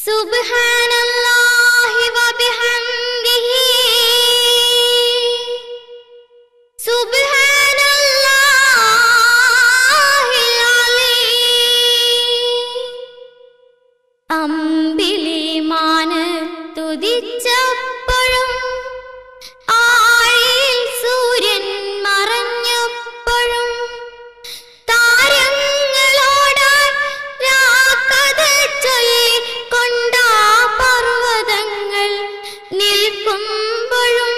سبحان الله وبحمده سبحان الله العظيم അമ്പിളിമാന് തുതിച്ചപ്പോഴും ആഴിൽ സൂര്യൻ മറഞ്ഞപ്പോഴും താരങ്ങളോട് രാക്കഥ ചൊല്ലിക്കൊണ്ടാ പർവ്വതങ്ങൾ നിൽക്കുമ്പോഴും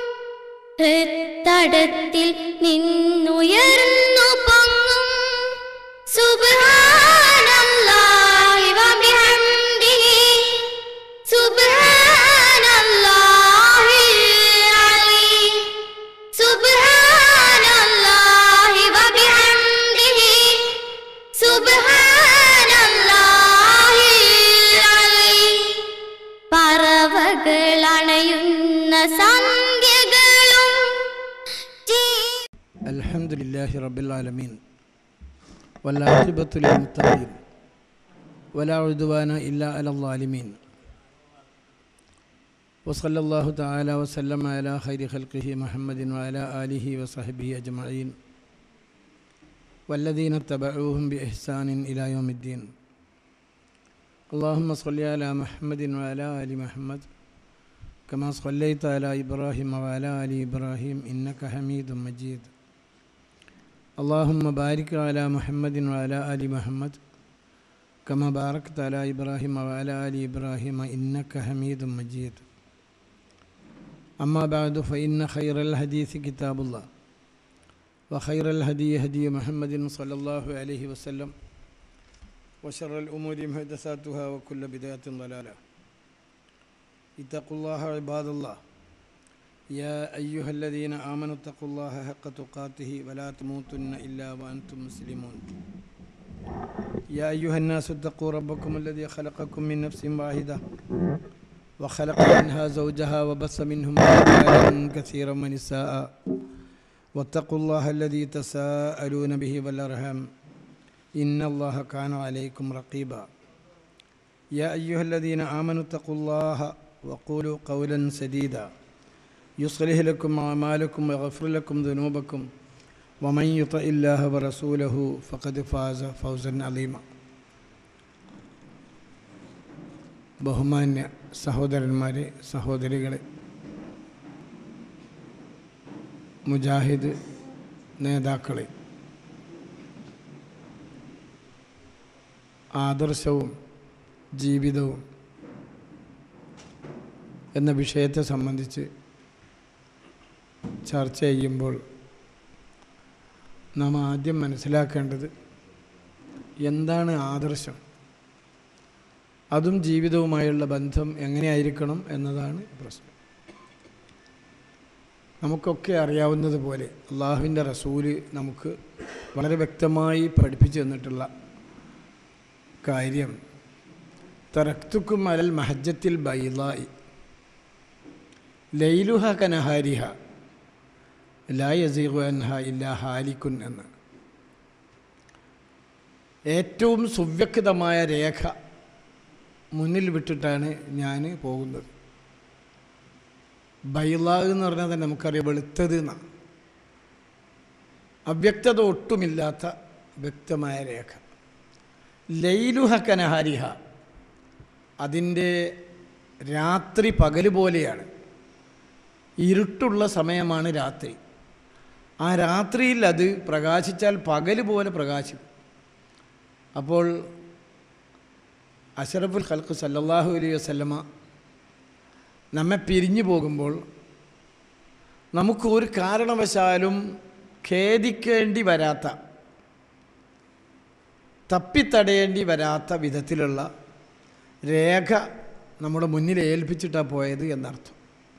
ഹൃത്തടത്തിൽ നിന്നുയർന്നു പൊങ്ങും സുബ്ഹാനല്ലാഹി വബിഹംദിഹി സുബ്ഹാനല്ലാഹിൽ അലീം സുബ്ഹാനല്ലാഹി വബിഹംദിഹി സുബ്ഹാനല്ലാഹിൽ അലീം പറവകൾ അണയുന്ന സന്ധ്യകളും ജീ- الحمد لله رب العالمين والعاقبة للمتقين ولا عدوان إلا على الظالمين وصلى الله تعالى وسلم على خير خلقه محمد وعلى آله وصحبه أجمعين والذين اتبعوهم بإحسان إلى يوم الدين اللهم صل على محمد وعلى آل محمد كما صليت على إبراهيم وعلى آل إبراهيم إنك حميد مجيد اللهم بارك على محمد وعلى آل محمد كما باركت على إبراهيم وعلى آل إبراهيم إنك حميد مجيد أما بعد فإن خير الحديث كتاب الله وخير الهدي هدي محمد صلى الله عليه وسلم وشر الأمور محدثاتها وكل بداية ضلالة اتقوا الله عباد الله يا أيها الذين آمنوا اتقوا الله حق تقاته ولا تموتن إلا وأنتم مسلمون يا أيها الناس اتقوا ربكم الذي خلقكم من نفس واحدة وخلق منها زوجها وبث منهما رجالا كثيرا ونساء واتقوا الله الذي تساءلون به والأرحام إن الله كان عليكم رقيبا يا أيها الذين آمنوا اتقوا الله وقولوا قولا سديدا يصلح لكم أعمالكم ويغفر لكم ذنوبكم ومن يطع الله ورسوله فقد فاز فوزا عظيما ബഹുമാന്യ സഹോദരന്മാരെ സഹോദരികളെ മുജാഹിദ് നേതാക്കളെ ആദർശവും ജീവിതവും എന്ന വിഷയത്തെ സംബന്ധിച്ച് ചർച്ച ചെയ്യുമ്പോൾ നാം ആദ്യം മനസ്സിലാക്കേണ്ടത് എന്താണ് ആദർശം അതും ജീവിതവുമായുള്ള ബന്ധം എങ്ങനെയായിരിക്കണം എന്നതാണ് പ്രശ്നം നമുക്കൊക്കെ അറിയാവുന്നതുപോലെ അള്ളാഹുവിൻ്റെ റസൂല് നമുക്ക് വളരെ വ്യക്തമായി പഠിപ്പിച്ചു തന്നിട്ടുള്ള കാര്യം തറക്തുക്കും അലൽ മഹജത്തിൽ ബൈലായി ലൈലുഹ കനഹാരിഹ ലാ യസീഖു അൻഹ ഇല്ലാ ഹാലിക്കുൻ എന്ന് ഏറ്റവും സുവ്യക്തമായ രേഖ മുന്നിൽ വിട്ടിട്ടാണ് ഞാൻ പോകുന്നത് ബൈല എന്ന് പറഞ്ഞാൽ തന്നെ നമുക്കറിയാം വെളുത്തത് എന്നാണ് അവ്യക്തത ഒട്ടുമില്ലാത്ത വ്യക്തമായ രേഖ ലൈലുഹ കനഹാരിഹ അതിൻ്റെ രാത്രി പകൽ പോലെയാണ് ഇരുട്ടുള്ള സമയമാണ് രാത്രി ആ രാത്രിയിൽ അത് പ്രകാശിച്ചാൽ പകൽ പോലെ പ്രകാശിക്കും അപ്പോൾ അഷറഫുൽ ഖൽക്ക് സല്ലല്ലാഹു അലൈഹി വസല്ലമ നമ്മെ പിരിഞ്ഞു പോകുമ്പോൾ നമുക്ക് ഒരു കാരണവശാലും ഖേദിക്കേണ്ടി വരാത്ത തപ്പിത്തടയേണ്ടി വരാത്ത വിധത്തിലുള്ള രേഖ നമ്മുടെ മുന്നിൽ ഏൽപ്പിച്ചിട്ടാണ് പോയത് എന്നർത്ഥം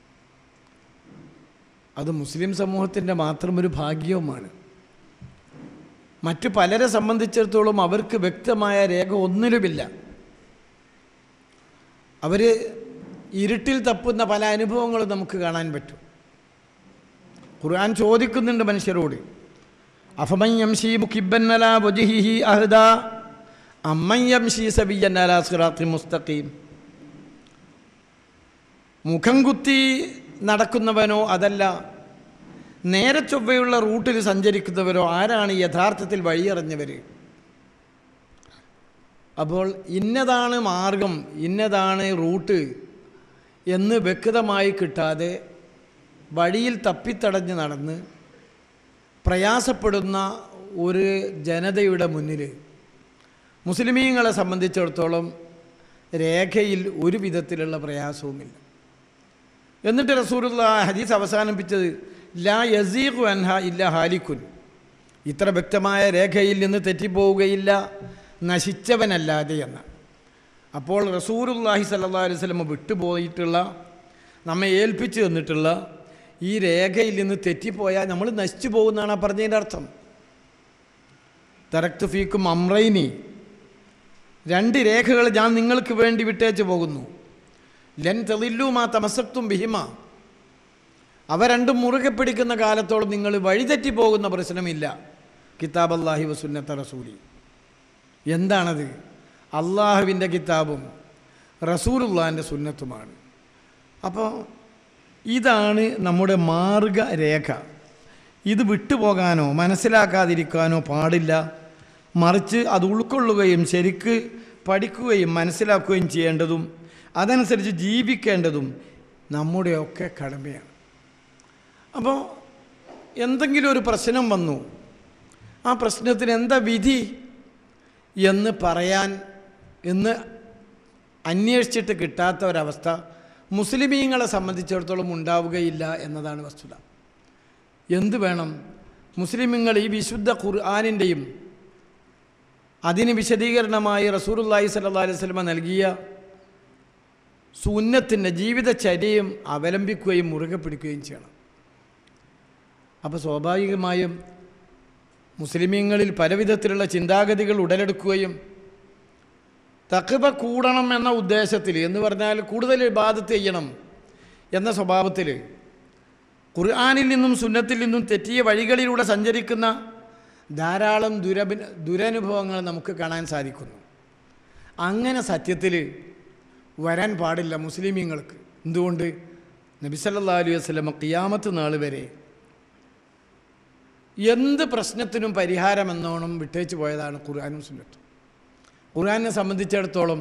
അത് മുസ്ലിം സമൂഹത്തിൻ്റെ മാത്രം ഒരു ഭാഗ്യവുമാണ് മറ്റു പലരെ സംബന്ധിച്ചിടത്തോളം അവർക്ക് വ്യക്തമായ രേഖ ഒന്നിലുമില്ല അവർ ഇരുട്ടിൽ തപ്പുന്ന പല അനുഭവങ്ങളും നമുക്ക് കാണാൻ പറ്റും ഖുർആൻ ചോദിക്കുന്നുണ്ട് മനുഷ്യരോട് അഫമൻ യംശി മുഖിബന്നല വജുഹിഹി അഹ്ദ അമ്മൻ യംശി സബിയന്നല സിറാത്തി മുസ്തഖീം മുഖം കുത്തി നടക്കുന്നവനോ അതല്ല നേരെ ചൊവ്വയുള്ള റൂട്ടിൽ സഞ്ചരിക്കുന്നവരോ ആരാണ് യഥാർത്ഥത്തിൽ വഴിയറിഞ്ഞവർ അപ്പോൾ ഇന്നതാണ് മാർഗം ഇന്നതാണ് റൂട്ട് എന്ന് വ്യക്തമായി കിട്ടാതെ വഴിയിൽ തപ്പിത്തടഞ്ഞ് നടന്ന് പ്രയാസപ്പെടുന്ന ഒരു ജനതയുടെ മുന്നിൽ മുസ്ലിമീങ്ങളെ സംബന്ധിച്ചിടത്തോളം രേഖയിൽ ഒരു വിധത്തിലുള്ള പ്രയാസവുമില്ല എന്നിട്ട് റസൂലുള്ള ഹദീസ് അവസാനിപ്പിച്ചത് ലാ യസീഖു അൻഹ ഇല്ല ഹാലിക്കുൻ ഇത്ര വ്യക്തമായ രേഖയിൽ നിന്ന് തെറ്റിപ്പോവുകയില്ല നശിച്ചവനല്ലാതെ എന്ന് അപ്പോൾ റസൂറുല്ലാഹി സല്ലാ അലൈഹി സ്വലമ വിട്ടുപോയിട്ടുള്ള നമ്മെ ഏൽപ്പിച്ചു തന്നിട്ടുള്ള ഈ രേഖയിൽ നിന്ന് തെറ്റിപ്പോയാൽ നമ്മൾ നശിച്ചു പോകുന്നതാണ് ആ പറഞ്ഞതിൻ്റെ അർത്ഥം തറക്തു ഫീക്കും അമ്രൈനി രണ്ട് രേഖകൾ ഞാൻ നിങ്ങൾക്ക് വേണ്ടി വിട്ടേച്ച് പോകുന്നു ലൻ തെളില്ലുമാ തമസക്തും ബിഹിമ അവ രണ്ടും മുറുകെ പിടിക്കുന്ന കാലത്തോളം നിങ്ങൾ വഴിതെറ്റി പോകുന്ന പ്രശ്നമില്ല കിതാബ് അള്ളാഹി വസുന്നത്ത റസൂലി എന്താണത് അള്ളാഹുവിൻ്റെ കിതാബും റസൂലുള്ളാഹിൻ്റെ സുന്നത്തുമാണ് അപ്പോൾ ഇതാണ് നമ്മുടെ മാർഗരേഖ ഇത് വിട്ടുപോകാനോ മനസ്സിലാക്കാതിരിക്കാനോ പാടില്ല മറിച്ച് അത് ഉൾക്കൊള്ളുകയും ശരിക്ക് പഠിക്കുകയും മനസ്സിലാക്കുകയും ചെയ്യേണ്ടതും അതനുസരിച്ച് ജീവിക്കേണ്ടതും നമ്മുടെയൊക്കെ കടമയാണ് അപ്പോൾ എന്തെങ്കിലും ഒരു പ്രശ്നം വന്നു ആ പ്രശ്നത്തിന് എന്താ വിധി എന്ന് പറയാൻ എന്ന് അന്വേഷിച്ചിട്ട് കിട്ടാത്ത ഒരവസ്ഥ മുസ്ലിമീങ്ങളെ സംബന്ധിച്ചിടത്തോളം ഉണ്ടാവുകയില്ല എന്നതാണ് വസ്തുത എന്ത് വേണം മുസ്ലിമീങ്ങൾ ഈ വിശുദ്ധ ഖുർആാനിൻ്റെയും അതിന് വിശദീകരണമായി റസൂറുല്ലാഹി സല്ലാ അലൈഹി സ്വലമ നൽകിയ സുന്നത്തിൻ്റെ ജീവിതചര്യയും അവലംബിക്കുകയും മുറുകെ പിടിക്കുകയും ചെയ്യണം അപ്പോൾ സ്വാഭാവികമായും മുസ്ലിമീങ്ങളിൽ പലവിധത്തിലുള്ള ചിന്താഗതികൾ ഉടലെടുക്കുകയും തക്കവ കൂടണം എന്ന ഉദ്ദേശത്തിൽ എന്ന് പറഞ്ഞാൽ കൂടുതൽ ഇബാദത്ത് ചെയ്യണം എന്ന സ്വഭാവത്തിൽ ഖുർആാനിൽ നിന്നും സുന്നത്തിൽ നിന്നും തെറ്റിയ വഴികളിലൂടെ സഞ്ചരിക്കുന്ന ധാരാളം ദുരഭി ദുരനുഭവങ്ങൾ നമുക്ക് കാണാൻ സാധിക്കുന്നു അങ്ങനെ സത്യത്തിൽ വരാൻ പാടില്ല മുസ്ലിമീങ്ങൾക്ക് എന്തുകൊണ്ട് നബിസല്ലാ അലൈഹി വസ്ലമ കിയാമത്ത് നാൾ വരെ എന്ത് പ്രശ്നത്തിനും പരിഹാരമെന്നോണം വിട്ടേച്ച് പോയതാണ് ഖുർആാനും സുന്നത്തും ഖുർആാനെ സംബന്ധിച്ചിടത്തോളം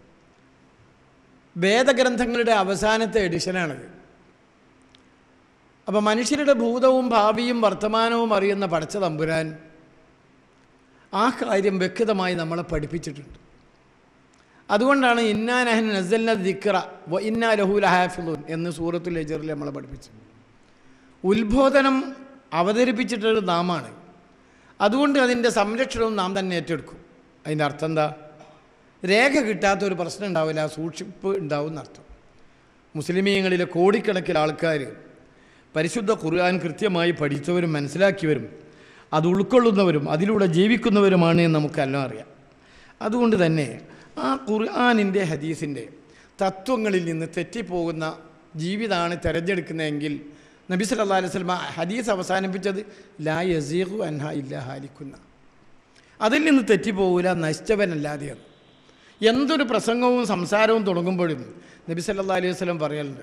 വേദഗ്രന്ഥങ്ങളുടെ അവസാനത്തെ എഡിഷനാണിത് അപ്പോൾ മനുഷ്യരുടെ ഭൂതവും ഭാവിയും വർത്തമാനവും അറിയുന്ന പടച്ച തമ്പുരാൻ ആ കാര്യം വ്യക്തമായി നമ്മളെ പഠിപ്പിച്ചിട്ടുണ്ട് അതുകൊണ്ടാണ് ഇന്നാനഹൻ നസൽന ദിക്റ വ ഇന്നാ ലഹുൽ ഹാഫിലൂൻ എന്ന് സൂറത്തുൽ ലജറിൽ നമ്മളെ പഠിപ്പിച്ചത് ഉത്ബോധനം അവതരിപ്പിച്ചിട്ടൊരു നാമാണ് അതുകൊണ്ട് അതിൻ്റെ സംരക്ഷണവും നാം തന്നെ ഏറ്റെടുക്കും അതിൻ്റെ അർത്ഥം എന്താ രേഖ കിട്ടാത്ത ഒരു പ്രശ്നം ഉണ്ടാവില്ല സൂക്ഷിപ്പ് ഉണ്ടാവും എന്നർത്ഥം മുസ്ലിമീങ്ങളിലെ കോടിക്കണക്കിന് ആൾക്കാർ പരിശുദ്ധ ഖുർആൻ കൃത്യമായി പഠിച്ചവരും മനസ്സിലാക്കിയവരും അത് ഉൾക്കൊള്ളുന്നവരും അതിലൂടെ ജീവിക്കുന്നവരുമാണ് എന്ന് നമുക്കെല്ലാം അറിയാം അതുകൊണ്ട് തന്നെ ആ ഖുർആാനിൻ്റെ ഹദീസിൻ്റെ തത്വങ്ങളിൽ നിന്ന് തെറ്റിപ്പോകുന്ന ജീവിതമാണ് തിരഞ്ഞെടുക്കുന്നതെങ്കിൽ നബി സല്ലാ അലൈഹി സ്വലമ ഹദീസ് അവസാനിപ്പിച്ചത് ലാ യസീഖു അൻഹ ഇല്ല ഹാലിക്കുന്ന അതിൽ നിന്ന് തെറ്റിപ്പോകില്ല നശിച്ചവനല്ലാതെയാണ് എന്തൊരു പ്രസംഗവും സംസാരവും തുടങ്ങുമ്പോഴും നബി സല്ലാ അലൈഹി വസ്ലം പറയലുണ്ട്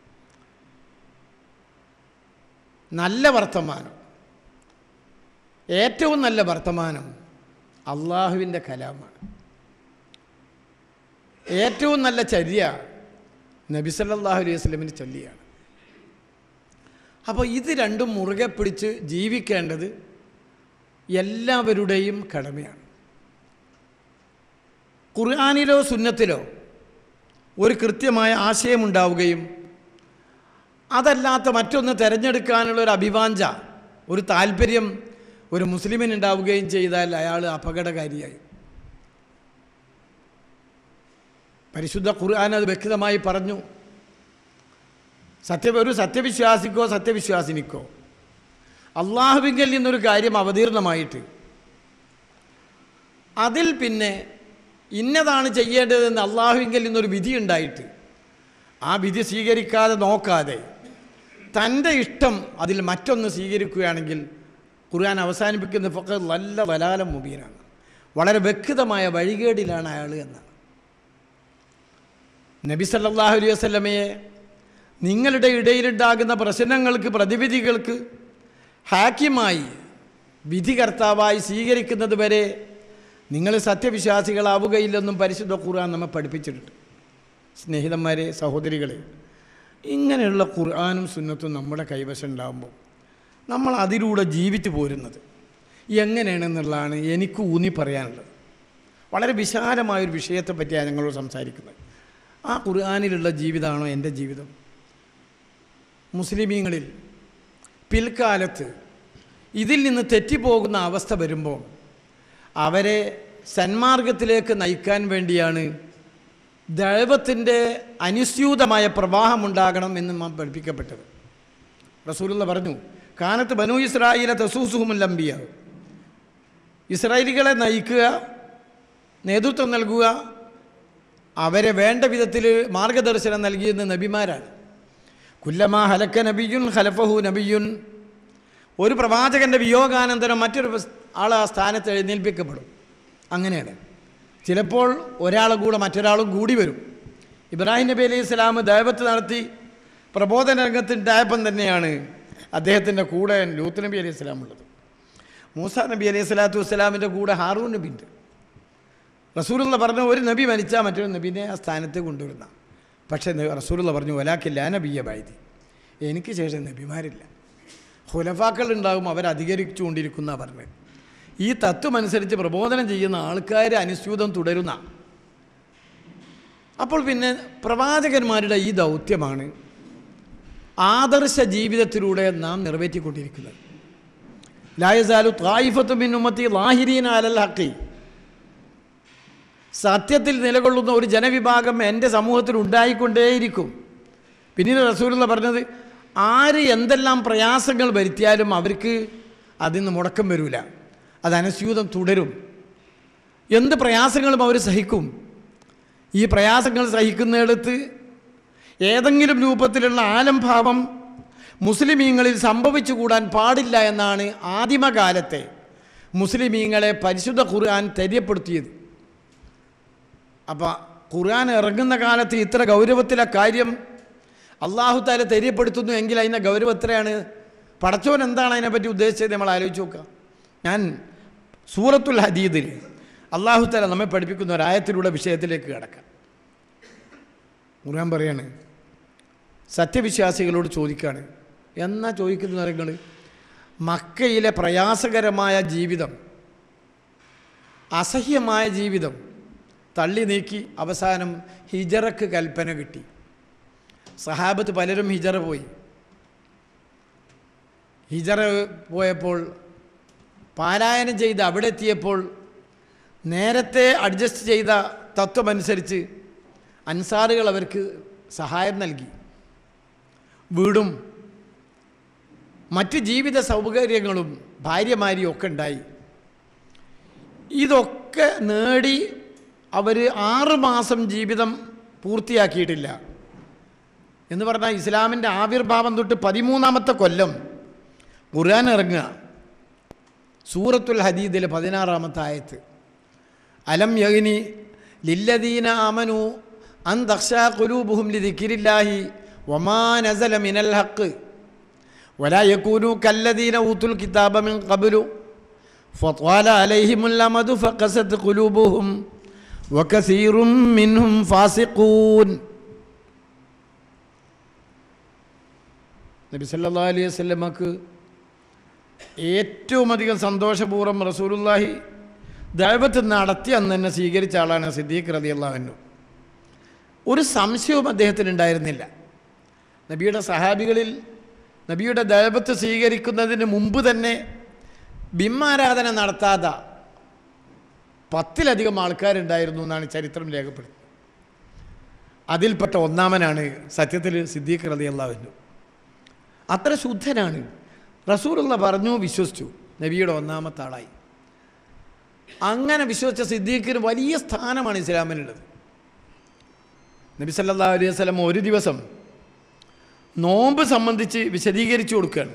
നല്ല വർത്തമാനം ഏറ്റവും നല്ല വർത്തമാനം അള്ളാഹുവിൻ്റെ കലാമാണ് ഏറ്റവും നല്ല ചര്യ നബി സല്ലല്ലാഹു അലൈഹി വസല്ലമിന് ചൊല്ലിയാണ് അപ്പോൾ ഇത് രണ്ടും മുറുകെ പിടിച്ച് ജീവിക്കേണ്ടത് എല്ലാവരുടെയും കടമയാണ് ഖുർആാനിലോ സുന്നത്തിലോ ഒരു കൃത്യമായ ആശയമുണ്ടാവുകയും അതല്ലാത്ത മറ്റൊന്ന് തിരഞ്ഞെടുക്കാനുള്ള ഒരു അഭിവാഞ്ച ഒരു താല്പര്യം ഒരു മുസ്ലിമിന് ഉണ്ടാവുകയും ചെയ്താൽ അയാൾ അപകടകാരിയായി പരിശുദ്ധ ഖുർആൻ അത് വ്യക്തമായി പറഞ്ഞു സത്യ ഒരു സത്യവിശ്വാസിക്കോ സത്യവിശ്വാസിനിക്കോ അള്ളാഹുവിങ്കൽ നിന്നൊരു കാര്യം അവതീർണമായിട്ട് അതിൽ പിന്നെ ഇന്നതാണ് ചെയ്യേണ്ടതെന്ന് അള്ളാഹുവിങ്കൽ നിന്നൊരു വിധി ഉണ്ടായിട്ട് ആ വിധി സ്വീകരിക്കാതെ നോക്കാതെ തൻ്റെ ഇഷ്ടം അതിൽ മറ്റൊന്ന് സ്വീകരിക്കുകയാണെങ്കിൽ ഖുർആൻ അവസാനിപ്പിക്കുന്ന ഫക്ക നല്ല വലാലം മുബീനാണ് വളരെ വ്യക്തമായ വഴികേടിലാണ് അയാൾ എന്നാണ് നബി സല്ലല്ലാഹു അലൈഹി വസല്ലമയെ നിങ്ങളുടെ ഇടയിലുണ്ടാകുന്ന പ്രശ്നങ്ങൾക്ക് പ്രതിവിധികൾക്ക് ഹാക്കിമായി വിധികർത്താവായി സ്വീകരിക്കുന്നത് വരെ നിങ്ങൾ സത്യവിശ്വാസികളാവുകയില്ലെന്നും പരിശുദ്ധ ഖുർആൻ നമ്മെ പഠിപ്പിച്ചിട്ടുണ്ട് സ്നേഹിതന്മാരെ സഹോദരികളെ ഇങ്ങനെയുള്ള ഖുർആാനും സുന്നത്തും നമ്മുടെ കൈവശം ഉണ്ടാകുമ്പോൾ നമ്മൾ അതിലൂടെ ജീവിച്ചു പോരുന്നത് എങ്ങനെയാണെന്നുള്ളതാണ് എനിക്ക് ഊന്നി പറയാനുള്ളത് വളരെ വിശാലമായൊരു വിഷയത്തെ പറ്റിയാണ് ഞങ്ങളോട് സംസാരിക്കുന്നത് ആ ഖുർആാനിലുള്ള ജീവിതമാണോ എൻ്റെ ജീവിതം മുസ്ലിമീങ്ങളിൽ പിൽക്കാലത്ത് ഇതിൽ നിന്ന് തെറ്റിപ്പോകുന്ന അവസ്ഥ വരുമ്പോൾ അവരെ സന്മാർഗത്തിലേക്ക് നയിക്കാൻ വേണ്ടിയാണ് ദൈവത്തിൻ്റെ അനുസ്യൂതമായ പ്രവാഹമുണ്ടാകണം എന്ന് നാം പഠിപ്പിക്കപ്പെട്ടത് റസൂലുള്ള പറഞ്ഞു കാനത്ത് ബനു ഇസ്രായേലെ തസൂസുഹുമുല്ലംബിയ ഇസ്രായേലികളെ നയിക്കുക നേതൃത്വം നൽകുക അവരെ വേണ്ട വിധത്തിൽ മാർഗദർശനം നൽകിയെന്ന് നബിമാരാണ് കുല്ലമാ ഹലക്ക നബിയുൻ ഹലഫഹു നബിയുൻ ഒരു പ്രവാചകൻ്റെ വിയോഗാനന്തരം മറ്റൊരു ആൾ ആ സ്ഥാനത്ത് എഴുന്നേൽപ്പിക്കപ്പെടും അങ്ങനെയാണ് ചിലപ്പോൾ ഒരാളെ കൂടെ മറ്റൊരാളും കൂടി വരും ഇബ്രാഹിം നബി അലൈഹി സ്വലാം ദൈവത്ത് നടത്തി പ്രബോധന രംഗത്തുണ്ടായപ്പം തന്നെയാണ് അദ്ദേഹത്തിൻ്റെ കൂടെ ലൂത്ത് നബി അലൈഹി സ്വലാം ഉള്ളത് മൂസ നബി അലൈഹി സ്വലാത്തു വസ്സലാമിൻ്റെ കൂടെ ഹാറൂൻ നബി ഉണ്ട് റസൂലുള്ള പറഞ്ഞ ഒരു നബി മരിച്ചാൽ മറ്റൊരു നബീനെ ആ സ്ഥാനത്ത് കൊണ്ടുവരുന്ന പക്ഷേ റസൂലുള്ള പറഞ്ഞു ഒലാക്കില്ല നബിയ ബായത് എനിക്ക് ശേഷം നബിമാരില്ല ഹുലഫാക്കൾ ഉണ്ടാകും അവരധികരിച്ചുകൊണ്ടിരിക്കുന്ന പറഞ്ഞത് ഈ തത്വം അനുസരിച്ച് പ്രബോധനം ചെയ്യുന്ന ആൾക്കാർ അനുസ്യൂതം തുടരുന്ന അപ്പോൾ പിന്നെ പ്രവാചകന്മാരുടെ ഈ ദൗത്യമാണ് ആദർശ ജീവിതത്തിലൂടെ നാം നിറവേറ്റിക്കൊണ്ടിരിക്കുന്നത് ലായസാലു ത്വായിഫത്തു മിൻ ഉമ്മത്തി ലാഹിരീൻ അലൽ ഹക്കി സത്യത്തിൽ നിലകൊള്ളുന്ന ഒരു ജനവിഭാഗം എൻ്റെ സമൂഹത്തിൽ ഉണ്ടായിക്കൊണ്ടേയിരിക്കും പിന്നീട് റസൂലുള്ള പറഞ്ഞത് ആര് എന്തെല്ലാം പ്രയാസങ്ങൾ വരുത്തിയാലും അവർക്ക് അതിൽ നിന്ന് മുടക്കം വരില്ല അത് അനുസ്യൂതം തുടരും എന്ത് പ്രയാസങ്ങളും അവർ സഹിക്കും ഈ പ്രയാസങ്ങൾ സഹിക്കുന്നിടത്ത് ഏതെങ്കിലും രൂപത്തിലുള്ള ആലംഭാവം മുസ്ലിമീങ്ങളിൽ സംഭവിച്ചു കൂടാൻ പാടില്ല എന്നാണ് ആദിമകാലത്തെ മുസ്ലിമീങ്ങളെ പരിശുദ്ധ ഖുർആൻ തെര്യപ്പെടുത്തിയത് അപ്പോൾ ഖുർആൻ ഇറങ്ങുന്ന കാലത്ത് ഇത്ര ഗൗരവത്തിലെ കാര്യം അള്ളാഹു താല തെര്യപ്പെടുത്തുന്നു എങ്കിൽ അതിൻ്റെ ഗൗരവം എത്രയാണ് പടച്ചോൻ എന്താണ് അതിനെപ്പറ്റി ഉദ്ദേശിച്ചത് നമ്മൾ ആലോചിച്ച് നോക്കുക ഞാൻ സൂറത്തുൽ ഹദീദിൽ അള്ളാഹു താല നമ്മെ പഠിപ്പിക്കുന്ന ഒരായത്തിലൂടെ വിഷയത്തിലേക്ക് കിടക്കാം ഖുർആൻ പറയാണ് സത്യവിശ്വാസികളോട് ചോദിക്കുകയാണ് എന്നാ ചോദിക്കുന്ന നിങ്ങൾ മക്കയിലെ പ്രയാസകരമായ ജീവിതം അസഹ്യമായ ജീവിതം തള്ളി നീക്കി അവസാനം ഹിജറക്ക് കൽപ്പന കിട്ടി സഹാബത്ത് പലരും ഹിജറ പോയി ഹിജറ പോയപ്പോൾ പാരായണം ചെയ്ത് അവിടെ എത്തിയപ്പോൾ നേരത്തെ അഡ്ജസ്റ്റ് ചെയ്ത തത്വമനുസരിച്ച് അൻസാറുകൾ അവർക്ക് സഹായം നൽകി വീടും മറ്റ് ജീവിത സൗകര്യങ്ങളും ഭാര്യമാരിയും ഒക്കെ ഉണ്ടായി ഇതൊക്കെ നേടി അവർ ആറ് മാസം ജീവിതം പൂർത്തിയാക്കിയിട്ടില്ല എന്ന് പറഞ്ഞാൽ ഇസ്ലാമിൻ്റെ ആവിർഭാവം തൊട്ട് പതിമൂന്നാമത്തെ കൊല്ലം ഖുർആൻ ഇറങ്ങുക സൂറത്തുൽ ഹദീദിലെ പതിനാറാമത്തെ ആയത്ത് അലം യഗ്നി ലില്ലദീന ആമനു അൻ തഖ്ഷാ ഖുലൂബുഹും ലിദിക്രില്ലാഹി വമാ നസല മിനൽ ഹഖ് ولا يكونوا كالذين أوتوا الكتاب من قبل فطال عليهم الأمد فقست قلوبهم وكثير منهم فاسقون നബി സല്ലാ അലൈഹി വസല്ലമക്ക് ഏറ്റവും അധികം സന്തോഷപൂർവ്വം റസൂലുല്ലാഹി ദൈവത്ത് നടത്തി അന്ന് തന്നെ സ്വീകരിച്ച ആളാണ് സിദ്ദീഖ് റതി അള്ളാഹുനു ഒരു സംശയവും അദ്ദേഹത്തിന് ഉണ്ടായിരുന്നില്ല നബിയുടെ സഹാബികളിൽ നബിയുടെ ദൈവത്ത് സ്വീകരിക്കുന്നതിന് മുമ്പ് തന്നെ ബിംബാരാധന നടത്താത്ത പത്തിലധികം ആൾക്കാരുണ്ടായിരുന്നു എന്നാണ് ചരിത്രം രേഖപ്പെടുത്തുന്നത് അതിൽപ്പെട്ട ഒന്നാമനാണ് സത്യത്തിൽ സിദ്ദീഖ് റതി അള്ളാഹുനു അത്ര ശുദ്ധനാണ് റസൂലുള്ള പറഞ്ഞു വിശ്വസിച്ചു നബിയുടെ ഒന്നാമത്തെ ആളായി അങ്ങനെ വിശ്വസിച്ച സിദ്ദീഖിന് വലിയ സ്ഥാനമാണ് ഇസ്ലാമിനുള്ളത് നബി സല്ലാ അലൈഹി വസല്ലം ഒരു ദിവസം നോമ്പ് സംബന്ധിച്ച് വിശദീകരിച്ചു കൊടുക്കുകയാണ്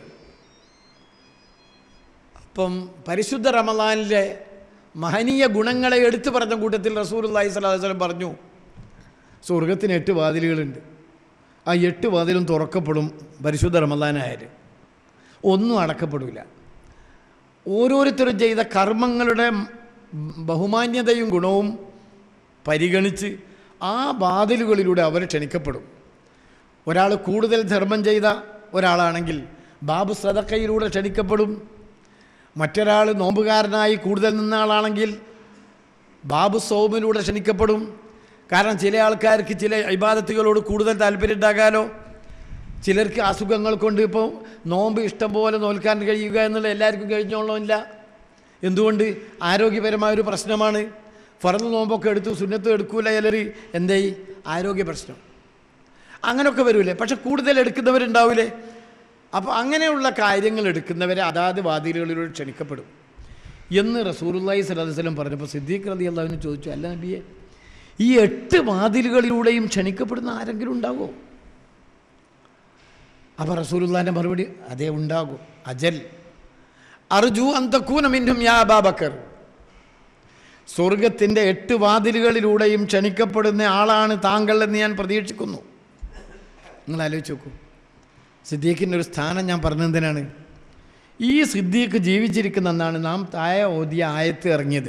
അപ്പം പരിശുദ്ധ റമദാനിലെ മഹനീയ ഗുണങ്ങളെ എടുത്തു പറഞ്ഞ കൂട്ടത്തിൽ റസൂൽ അള്ളാഹി സ്വലാഹു വസ്ലം പറഞ്ഞു സ്വർഗത്തിന് എട്ട് വാതിലുകളുണ്ട് ആ എട്ട് വാതിലും തുറക്കപ്പെടും പരിശുദ്ധ റമദാനായാൽ ഒന്നും അടക്കപ്പെടില്ല ഓരോരുത്തരും ചെയ്ത കർമ്മങ്ങളുടെ ബഹുമാന്യതയും ഗുണവും പരിഗണിച്ച് ആ വാതിലുകളിലൂടെ അവർ ക്ഷണിക്കപ്പെടും ഒരാൾ കൂടുതൽ ധർമ്മം ചെയ്ത ഒരാളാണെങ്കിൽ ബാബു സദക്കയിലൂടെ ക്ഷണിക്കപ്പെടും മറ്റൊരാൾ നോമ്പുകാരനായി കൂടുതൽ നിന്ന ആളാണെങ്കിൽ ബാബു സൗമിലൂടെ ക്ഷണിക്കപ്പെടും കാരണം ചില ആൾക്കാർക്ക് ചില ഇബാദത്തുകളോട് കൂടുതൽ താല്പര്യം ഉണ്ടാകാലോ ചിലർക്ക് അസുഖങ്ങൾ കൊണ്ട് ഇപ്പോൾ നോമ്പ് ഇഷ്ടം പോലെ നോൽക്കാൻ കഴിയുക എന്നുള്ള എല്ലാവർക്കും കഴിഞ്ഞോളമില്ല എന്തുകൊണ്ട് ആരോഗ്യപരമായ ഒരു പ്രശ്നമാണ് ഫറന്ന് നോമ്പൊക്കെ എടുത്തു സുന്നത്തും എടുക്കൂല ചിലർ എന്തേ ആരോഗ്യ പ്രശ്നം അങ്ങനെയൊക്കെ വരൂലേ പക്ഷെ കൂടുതൽ എടുക്കുന്നവരുണ്ടാവില്ലേ അപ്പോൾ അങ്ങനെയുള്ള കാര്യങ്ങൾ എടുക്കുന്നവരെ അതാത് വാതിലുകളിലൂടെ ക്ഷണിക്കപ്പെടും എന്ന് റസൂലുള്ളാഹി സ്വല്ലല്ലാഹു അലൈഹി വസല്ലം പറഞ്ഞപ്പോൾ സിദ്ദീഖ് റതി അള്ളാഹുവിന് ചോദിച്ചു അല്ല നബിയെ ഈ എട്ട് വാതിലുകളിലൂടെയും ക്ഷണിക്കപ്പെടുന്ന ആരെങ്കിലും ഉണ്ടാകുമോ അപ്പോൾ റസൂലുള്ളാഹിൻ്റെ മറുപടി അതേ ഉണ്ടാകും അജൽ അർജു അന്തക്കൂന മിന്നും യാ അബാബക്കർ സ്വർഗത്തിൻ്റെ എട്ട് വാതിലുകളിലൂടെയും ക്ഷണിക്കപ്പെടുന്ന ആളാണ് താങ്കൾ എന്ന് ഞാൻ പ്രതീക്ഷിക്കുന്നു നിങ്ങൾ ആലോചിച്ച് നോക്കൂ സിദ്ദീഖിൻ്റെ ഒരു സ്ഥാനം ഞാൻ പറഞ്ഞെന്തിനാണ് ഈ സിദ്ദീഖ് ജീവിച്ചിരിക്കുന്ന അന്നാണ് നാം തായ ഓതിയ ആയത്ത് ഇറങ്ങിയത്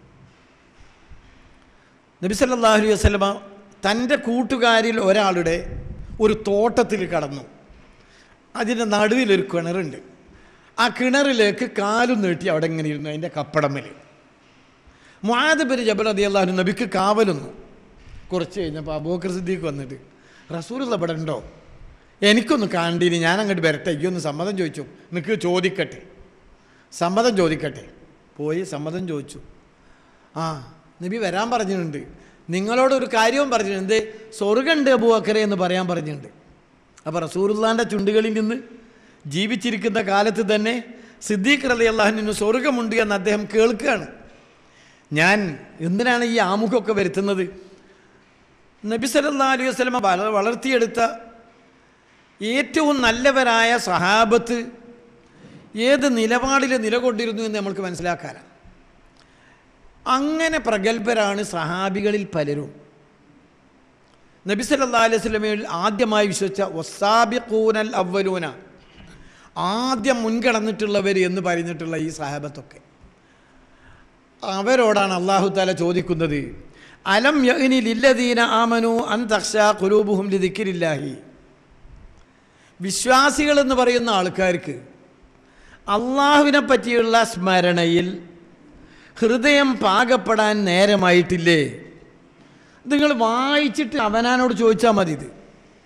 നബി സല്ലല്ലാഹു അലൈഹി വസല്ലമ തൻ്റെ കൂട്ടുകാരിൽ ഒരാളുടെ ഒരു തോട്ടത്തിൽ കടന്നു അതിൻ്റെ നടുവിലൊരു കിണറുണ്ട് ആ കിണറിലേക്ക് കാലും നീട്ടി അവിടെ ഇങ്ങനെ ഇരുന്നു അതിൻ്റെ കപ്പടമ്മൽ മുആദ് ബിൻ ജബൽ അതി അള്ളാഹു നബിക്ക് കാവലൊന്നു കുറച്ച് കഴിഞ്ഞപ്പോൾ അബൂക്കർ സിദ്ദീഖ് വന്നിട്ട് റസൂൽ ഇവിടെ ഉണ്ടോ എനിക്കൊന്ന് കാണ്ടീനി ഞാൻ അങ്ങോട്ട് വരട്ടെ ഈ ഒന്ന് സമ്മതം ചോദിച്ചു നിനക്ക് ചോദിക്കട്ടെ സമ്മതം ചോദിക്കട്ടെ പോയി സമ്മതം ചോദിച്ചു ആ നബി വരാൻ പറഞ്ഞിട്ടുണ്ട് നിങ്ങളോടൊരു കാര്യവും പറഞ്ഞിട്ടുണ്ട് എന്ത് സ്വർഗമുണ്ട് അബൂബക്കറെ എന്ന് പറയാൻ പറഞ്ഞിട്ടുണ്ട് അപ്പോൾ റസൂറുല്ലാൻ്റെ ചുണ്ടുകളിൽ നിന്ന് ജീവിച്ചിരിക്കുന്ന കാലത്ത് തന്നെ സിദ്ദീഖ് അലി അള്ളാഹുവിന് സ്വർഗമുണ്ട് എന്ന് അദ്ദേഹം കേൾക്കുകയാണ് ഞാൻ എന്തിനാണ് ഈ ആമുഖമൊക്കെ വരുത്തുന്നത് നബി സല്ലല്ലാഹു അലൈഹി വസല്ലമ വള വളർത്തിയെടുത്ത ഏറ്റവും നല്ലവരായ സഹാബത്ത് ഏത് നിലപാടിൽ നിലകൊണ്ടിരുന്നു എന്ന് നമ്മൾക്ക് മനസ്സിലാക്കാനാണ് അങ്ങനെ പ്രഗത്ഭരാണ് സഹാബികളിൽ പലരും നബി സല്ലല്ലാഹു അലൈഹി വസല്ലമയിൽ ആദ്യമായി വിശ്വസിച്ച വസാബിഖൂനൽ അവലൂന ആദ്യം മുൻകടന്നിട്ടുള്ളവർ എന്ന് പറഞ്ഞിട്ടുള്ള ഈ സഹാബത്തൊക്കെ അവരോടാണ് അള്ളാഹു താല ചോദിക്കുന്നത് അലം യഗ്നി ലില്ലദീന ആമനു അൻ തഖ്ഷാ ഖുലൂബുഹും ലിദിക്രില്ലാഹി വിശ്വാസികൾ എന്ന് പറയുന്ന ആൾക്കാർക്ക് അള്ളാഹുവിനെ പറ്റിയുള്ള സ്മരണയിൽ ഹൃദയം പാകപ്പെടാൻ നേരമായിട്ടില്ലേ നിങ്ങൾ വായിച്ചിട്ട് അവനാനോട് ചോദിച്ചാൽ മതി ഇത്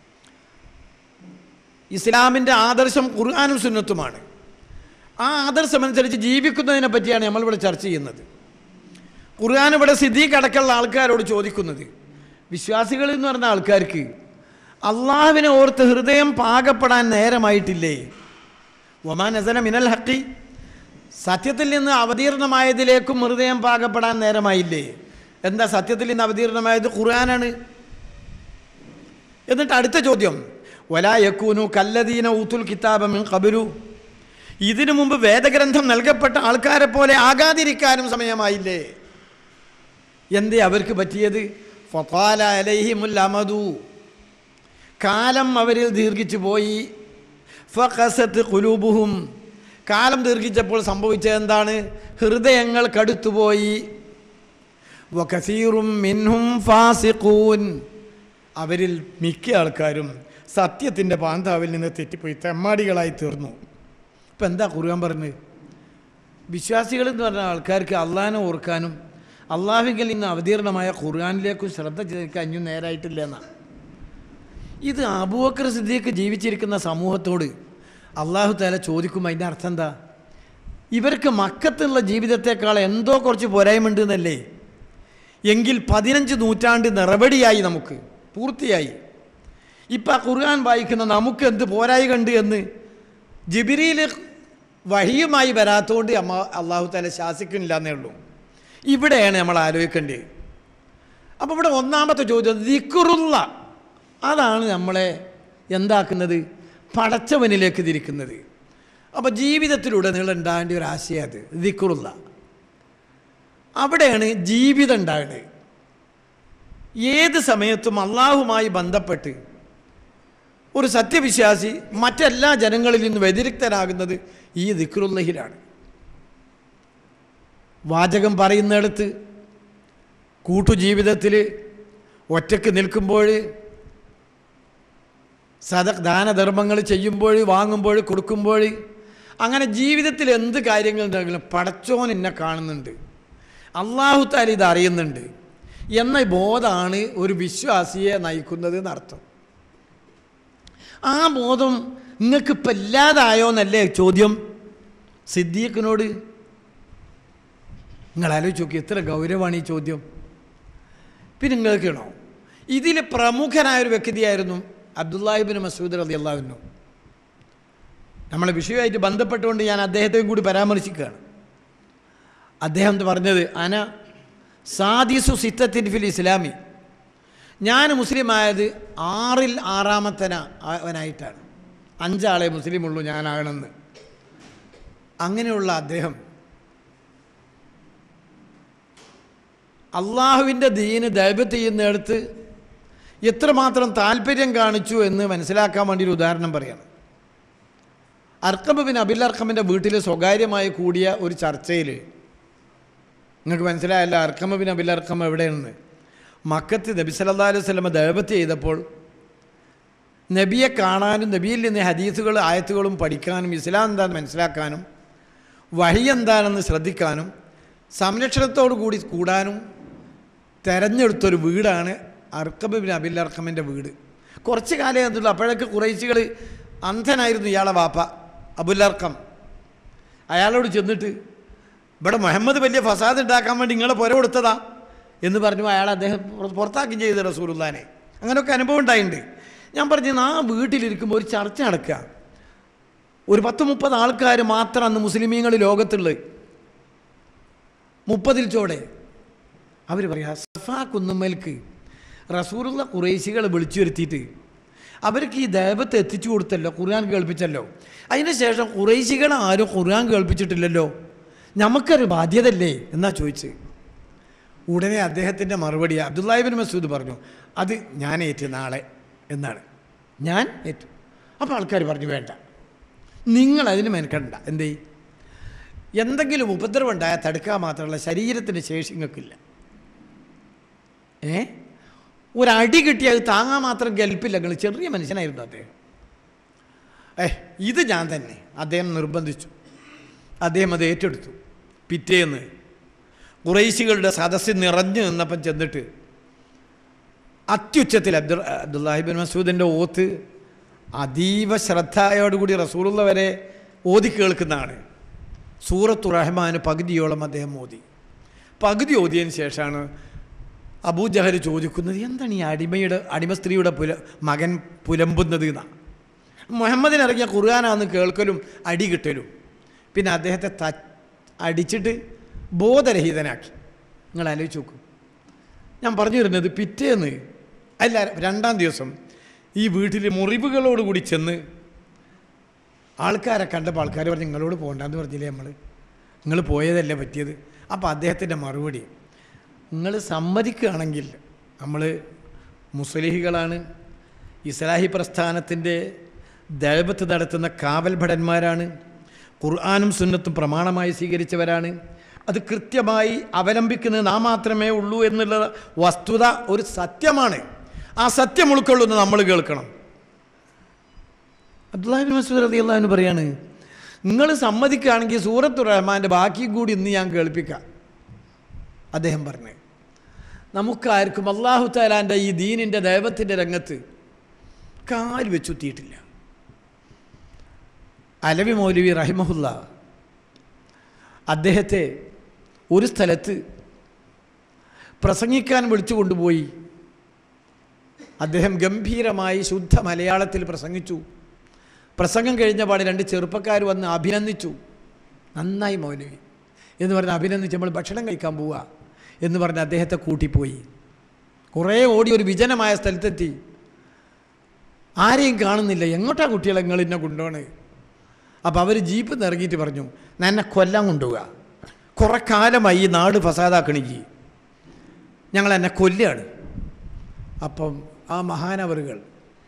ഇസ്ലാമിൻ്റെ ആദർശം ഖുർആാനും സുന്നത്തുമാണ് ആ ആദർശം അനുസരിച്ച് ജീവിക്കുന്നതിനെ പറ്റിയാണ് നമ്മളിവിടെ ചർച്ച ചെയ്യുന്നത് ഖുർആൻ ഇവിടെ സിദ്ദീഖ് അടക്കമുള്ള ആൾക്കാരോട് ചോദിക്കുന്നത് വിശ്വാസികൾ എന്ന് പറഞ്ഞ ആൾക്കാർക്ക് അള്ളാഹുവിനെ ഓർത്ത് ഹൃദയം പാകപ്പെടാൻ നേരമായിട്ടില്ലേ ഒമാൻ നസന മിനൽ ഹക്കി സത്യത്തിൽ നിന്ന് അവതീർണമായതിലേക്കും ഹൃദയം പാകപ്പെടാൻ നേരമായില്ലേ എന്താ സത്യത്തിൽ നിന്ന് അവതീർണമായത് ഖുർആനാണ് എന്നിട്ട് അടുത്ത ചോദ്യം വലാ യക്കൂനു കല്ലദീന ഊത്തുൽ കിതാബമിൻ കബലു ഇതിനു മുമ്പ് വേദഗ്രന്ഥം നൽകപ്പെട്ട ആൾക്കാരെ പോലെ ആകാതിരിക്കാനും സമയമായില്ലേ എന്തേ അവർക്ക് പറ്റിയത് ഫത്താല അലൈഹിമുൽ അമദു കാലം അവരിൽ ദീർഘിച്ചു പോയി ഫഖസത്ത് കുലൂബുഹും കാലം ദീർഘിച്ചപ്പോൾ സംഭവിച്ചത് എന്താണ് ഹൃദയങ്ങൾ കടുത്തുപോയി വകസീറും മിൻഹും ഫാസിഖൂൻ അവരിൽ മിക്ക ആൾക്കാരും സത്യത്തിൻ്റെ പാന്താവിൽ നിന്ന് തെറ്റിപ്പോയി തെമ്മാടികളായി തീർന്നു ഇപ്പം എന്താ ഖുർആൻ പറഞ്ഞത് വിശ്വാസികൾ എന്ന് പറഞ്ഞ ആൾക്കാർക്ക് അള്ളാഹിനെ ഓർക്കാനും അള്ളാഹുവിൽ നിന്ന് അവതീർണമായ ഖുർആാനിലേക്കും ശ്രദ്ധ ചെലുത്താൻ അഞ്ഞു നേരായിട്ടില്ല എന്നാണ് ഇത് അബൂബക്കർ സിദ്ദീഖ് ജീവിച്ചിരിക്കുന്ന സമൂഹത്തോട് അള്ളാഹു താല ചോദിക്കും അതിൻ്റെ അർത്ഥം എന്താ ഇവർക്ക് മക്കത്തുള്ള ജീവിതത്തെക്കാൾ എന്തോ കുറച്ച് പോരായ്മയുണ്ട് എന്നല്ലേ എങ്കിൽ പതിനഞ്ച് നൂറ്റാണ്ട് നിറവടിയായി നമുക്ക് പൂർത്തിയായി ഇപ്പം ആ ഖുർആൻ വായിക്കുന്ന നമുക്ക് എന്ത് പോരായി കണ്ട് എന്ന് ജിബിരിയിൽ വഹിയുമായി വരാത്തതുകൊണ്ട് അമ്മ അള്ളാഹു താല ശാസിക്കുന്നില്ല എന്നേ ഉള്ളൂ ഇവിടെയാണ് നമ്മൾ ആലോചിക്കേണ്ടത് അപ്പോൾ ഇവിടെ ഒന്നാമത്തെ ചോദ്യം ദിക്കുറുള്ള അതാണ് നമ്മളെ എന്താക്കുന്നത് പടച്ചവനിലേക്ക് തിരിക്കുന്നത് അപ്പോൾ ജീവിതത്തിലൂടെ നിങ്ങൾ ഉണ്ടാകേണ്ട ഒരു ആശയം അത് ദിക്കുറുള്ള അവിടെയാണ് ജീവിതം ഉണ്ടാകുന്നത് ഏത് സമയത്തും അള്ളാഹുമായി ബന്ധപ്പെട്ട് ഒരു സത്യവിശ്വാസി മറ്റെല്ലാ ജനങ്ങളിൽ നിന്ന് വ്യതിരിക്തനാകുന്നത് ഈ ദിക്റുല്ലഹിലാണ് വാചകം പറയുന്നിടത്ത് കൂട്ടുജീവിതത്തിൽ ഒറ്റയ്ക്ക് നിൽക്കുമ്പോൾ സദ ദാനധർമ്മങ്ങൾ ചെയ്യുമ്പോൾ വാങ്ങുമ്പോൾ കൊടുക്കുമ്പോൾ അങ്ങനെ ജീവിതത്തിൽ എന്ത് കാര്യങ്ങളുണ്ടെങ്കിലും പടച്ചോൻ എന്നെ കാണുന്നുണ്ട് അള്ളാഹു താല ഇത് അറിയുന്നുണ്ട് എന്ന ബോധമാണ് ഒരു വിശ്വാസിയെ നയിക്കുന്നത് എന്നർത്ഥം ആ ബോധം നിങ്ങൾക്ക് ഇപ്പം ഇല്ലാതായോ എന്നല്ലേ ചോദ്യം സിദ്ദീഖിനോട് നിങ്ങൾ ആലോചിച്ച് നോക്കി എത്ര ഗൗരവമാണ് ഈ ചോദ്യം പിന്നെ നിങ്ങൾക്കണോ ഇതിൽ പ്രമുഖനായ ഒരു വ്യക്തിയായിരുന്നു അബ്ദുല്ലാഹിബിൻ മസൂദ് അലി അള്ളാഹുനു നമ്മളെ വിഷയമായിട്ട് ബന്ധപ്പെട്ടുകൊണ്ട് ഞാൻ അദ്ദേഹത്തെയും കൂടി പരാമർശിക്കുകയാണ് അദ്ദേഹം പറഞ്ഞത് അന സാദിസു സിത്തത്തിൻ ഫിൽ ഇസ്ലാമി ഞാൻ മുസ്ലിമായത് ആറിൽ ആറാമത്തന അവനായിട്ടാണ് അഞ്ചാളെ മുസ്ലിമുള്ളൂ ഞാനാകണമെന്ന് അങ്ങനെയുള്ള അദ്ദേഹം അള്ളാഹുവിൻ്റെ ദീന് ദൈവത്ത് ചെയ്യുന്നിടത്ത് എത്രമാത്രം താല്പര്യം കാണിച്ചു എന്ന് മനസ്സിലാക്കാൻ വേണ്ടി ഒരു ഉദാഹരണം പറയാണ് അർക്കബ് ബിൻ അബിൽ അർക്കമിൻ്റെ വീട്ടിൽ സ്വകാര്യമായി കൂടിയ ഒരു ചർച്ചയിൽ നിങ്ങൾക്ക് മനസ്സിലായല്ല അർക്കമ ബിൻ അബിൽ അർക്കം എവിടെയാണെന്ന് മക്കത്ത് നബി സല്ലാ അലൈഹി സ്വലമ ദൈവത്ത് ചെയ്തപ്പോൾ നബിയെ കാണാനും നബിയിൽ നിന്ന് ഹദീസുകൾ ആയത്തുകളും പഠിക്കാനും ഇസ്ലാം എന്താണെന്ന് മനസ്സിലാക്കാനും വഴി എന്താണെന്ന് ശ്രദ്ധിക്കാനും സംരക്ഷണത്തോടു കൂടി കൂടാനും തെരഞ്ഞെടുത്തൊരു വീടാണ് അർക്കബ് ബിൻ അബിൽ അർക്കമിൻ്റെ വീട് കുറച്ച് കാലം അതുള്ളൂ അപ്പോഴൊക്കെ കുറേശികൾ അന്ധനായിരുന്നു ഇയാളെ വാപ്പ അബുല്ലർക്കം അയാളോട് ചെന്നിട്ട് ഇവിടെ മുഹമ്മദ് വലിയ ഫസാദ് ഉണ്ടാക്കാൻ വേണ്ടി നിങ്ങളെ പുര കൊടുത്തതാ എന്ന് പറഞ്ഞു അയാൾ അദ്ദേഹം പുറത്താക്കുകയും ചെയ്തു റസൂലുല്ലാനെ അങ്ങനെയൊക്കെ അനുഭവം ഉണ്ടായിട്ടുണ്ട് ഞാൻ പറഞ്ഞു ആ വീട്ടിലിരിക്കുമ്പോൾ ഒരു ചർച്ച നടക്കുക ഒരു പത്ത് മുപ്പത് ആൾക്കാർ മാത്രം അന്ന് മുസ്ലിമീങ്ങൾ ലോകത്തുള്ളത് മുപ്പതിൽ ചോടെ അവർ പറയാ സഫാ കുന്നുമ്മൽക്ക് റസൂറുള്ള കുറേശികൾ വിളിച്ചു വരുത്തിയിട്ട് അവർക്ക് ഈ ദൈവത്തെ എത്തിച്ചു കൊടുത്തല്ലോ ഖുർആൻ കേൾപ്പിച്ചല്ലോ അതിന് ശേഷം കുറേശികൾ ആരും ഖുർആൻ കേൾപ്പിച്ചിട്ടില്ലല്ലോ നമുക്കൊരു ബാധ്യതല്ലേ എന്നാ ചോദിച്ച് ഉടനെ അദ്ദേഹത്തിൻ്റെ മറുപടി അബ്ദുല്ലാഹിബിൻ മസൂദ് പറഞ്ഞു അത് ഞാൻ ഏറ്റു നാളെ എന്നാണ് ഞാൻ ഏറ്റു അപ്പോൾ ആൾക്കാർ പറഞ്ഞു വേണ്ട നിങ്ങൾ അതിന് മെനക്കണ്ട എന്തേ എന്തെങ്കിലും ഉപദ്രവം ഉണ്ടായാൽ തടുക്കാൻ മാത്രമല്ല ശരീരത്തിന് ശേഷി നിങ്ങൾക്കില്ല ഏ ഒരടി കിട്ടിയാൽ അത് താങ്ങാൻ മാത്രം ഗൽപ്പില്ല നിങ്ങൾ ചെറിയ മനുഷ്യനായിരുന്നു അദ്ദേഹം ഏ ഇത് ഞാൻ തന്നെ അദ്ദേഹം നിർബന്ധിച്ചു അദ്ദേഹം അത് ഏറ്റെടുത്തു പിറ്റേന്ന് കുറേശികളുടെ സദസ്സിൽ നിറഞ്ഞു നിന്നപ്പം ചെന്നിട്ട് അത്യുച്ചത്തിൽ അബ്ദുൽ അബ്ദുല്ലാഹിബിൻ മസൂദിൻ്റെ ഓത്ത് അതീവ ശ്രദ്ധയോടുകൂടി റസൂലുള്ള വരെ ഓതി കേൾക്കുന്നതാണ് സൂറത്തു റഹ്മാന് പകുതിയോളം അദ്ദേഹം ഓതി പകുതി ഓതിയതിന് ശേഷമാണ് അബൂജഹൽ ചോദിക്കുന്നത് എന്താണ് ഈ അടിമയുടെ അടിമ സ്ത്രീയുടെ പുല മകൻ പുലമ്പുന്നത് എന്നാണ് മുഹമ്മദിന് ഇറങ്ങിയ ഖുർആാനാന്ന് കേൾക്കലും അടി കിട്ടലും പിന്നെ അദ്ദേഹത്തെ ത അടിച്ചിട്ട് ബോധരഹിതനാക്കി നിങ്ങൾ ആലോചിച്ച് നോക്കൂ ഞാൻ പറഞ്ഞു തരുന്നത് പിറ്റേന്ന് അല്ല രണ്ടാം ദിവസം ഈ വീട്ടിൽ മുറിവുകളോടുകൂടി ചെന്ന് ആൾക്കാരെ കണ്ടപ്പോൾ ആൾക്കാർ പറഞ്ഞു നിങ്ങളോട് പോകണ്ടെന്ന് പറഞ്ഞില്ലേ നമ്മൾ നിങ്ങൾ പോയതല്ലേ പറ്റിയത് അപ്പോൾ അദ്ദേഹത്തിൻ്റെ മറുപടി നിങ്ങൾ സമ്മതിക്കുകയാണെങ്കിൽ നമ്മൾ മുസ്ലിഹികളാണ് ഇസ്ലാഹി പ്രസ്ഥാനത്തിൻ്റെ ദൈവത്ത് നടത്തുന്ന കാവൽ ഭടന്മാരാണ് ഖുർആാനും സുന്നത്തും പ്രമാണമായി സ്വീകരിച്ചവരാണ് അത് കൃത്യമായി അവലംബിക്കുന്നത് നാം മാത്രമേ ഉള്ളൂ എന്നുള്ള വസ്തുത ഒരു സത്യമാണ് ആ സത്യം ഉൾക്കൊള്ളുന്ന നമ്മൾ കേൾക്കണം അബ്ദുല്ലാഹിബിൻ മസൂദ് റതി അള്ളഹാന് പറയാണ് നിങ്ങൾ സമ്മതിക്കുകയാണെങ്കിൽ സൂറത്തു റഹ്മാൻ്റെ ബാക്കിയും കൂടി ഇന്ന് ഞാൻ കേൾപ്പിക്കാം അദ്ദേഹം പറഞ്ഞു നമുക്കാർക്കും അള്ളാഹു താലാൻ്റെ ഈ ദീനിൻ്റെ ദൈവത്തിൻ്റെ രംഗത്ത് കാല് വെച്ചുത്തിയിട്ടില്ല അലവി മൗലവി റഹിമഹുല്ല അദ്ദേഹത്തെ ഒരു സ്ഥലത്ത് പ്രസംഗിക്കാൻ വിളിച്ചു കൊണ്ടുപോയി അദ്ദേഹം ഗംഭീരമായി ശുദ്ധ മലയാളത്തിൽ പ്രസംഗിച്ചു പ്രസംഗം കഴിഞ്ഞ പാടെ രണ്ട് ചെറുപ്പക്കാർ വന്ന് അഭിനന്ദിച്ചു നന്നായി മൗലവി എന്ന് പറഞ്ഞ് അഭിനന്ദിച്ച് നമ്മൾ ഭക്ഷണം കഴിക്കാൻ പോവുക എന്ന് പറഞ്ഞ് അദ്ദേഹത്തെ കൂട്ടിപ്പോയി കുറേ ഓടി ഒരു വിജനമായ സ്ഥലത്തെത്തി ആരെയും കാണുന്നില്ല എങ്ങോട്ടാ കുട്ടികളെ നിങ്ങൾ എന്നെ കൊണ്ടുപോകണേ അപ്പോൾ അവർ ജീപ്പ് നിറങ്ങിയിട്ട് പറഞ്ഞു "ഞാൻ എന്നെ കൊല്ലാൻ കൊണ്ടുപോവുക കുറേ കാലമായി ഈ നാട് ഫസാദാക്കണിക്ക് ഞങ്ങൾ എന്നെ കൊല്ലുകയാണ് അപ്പം ആ മഹാനവറുകൾ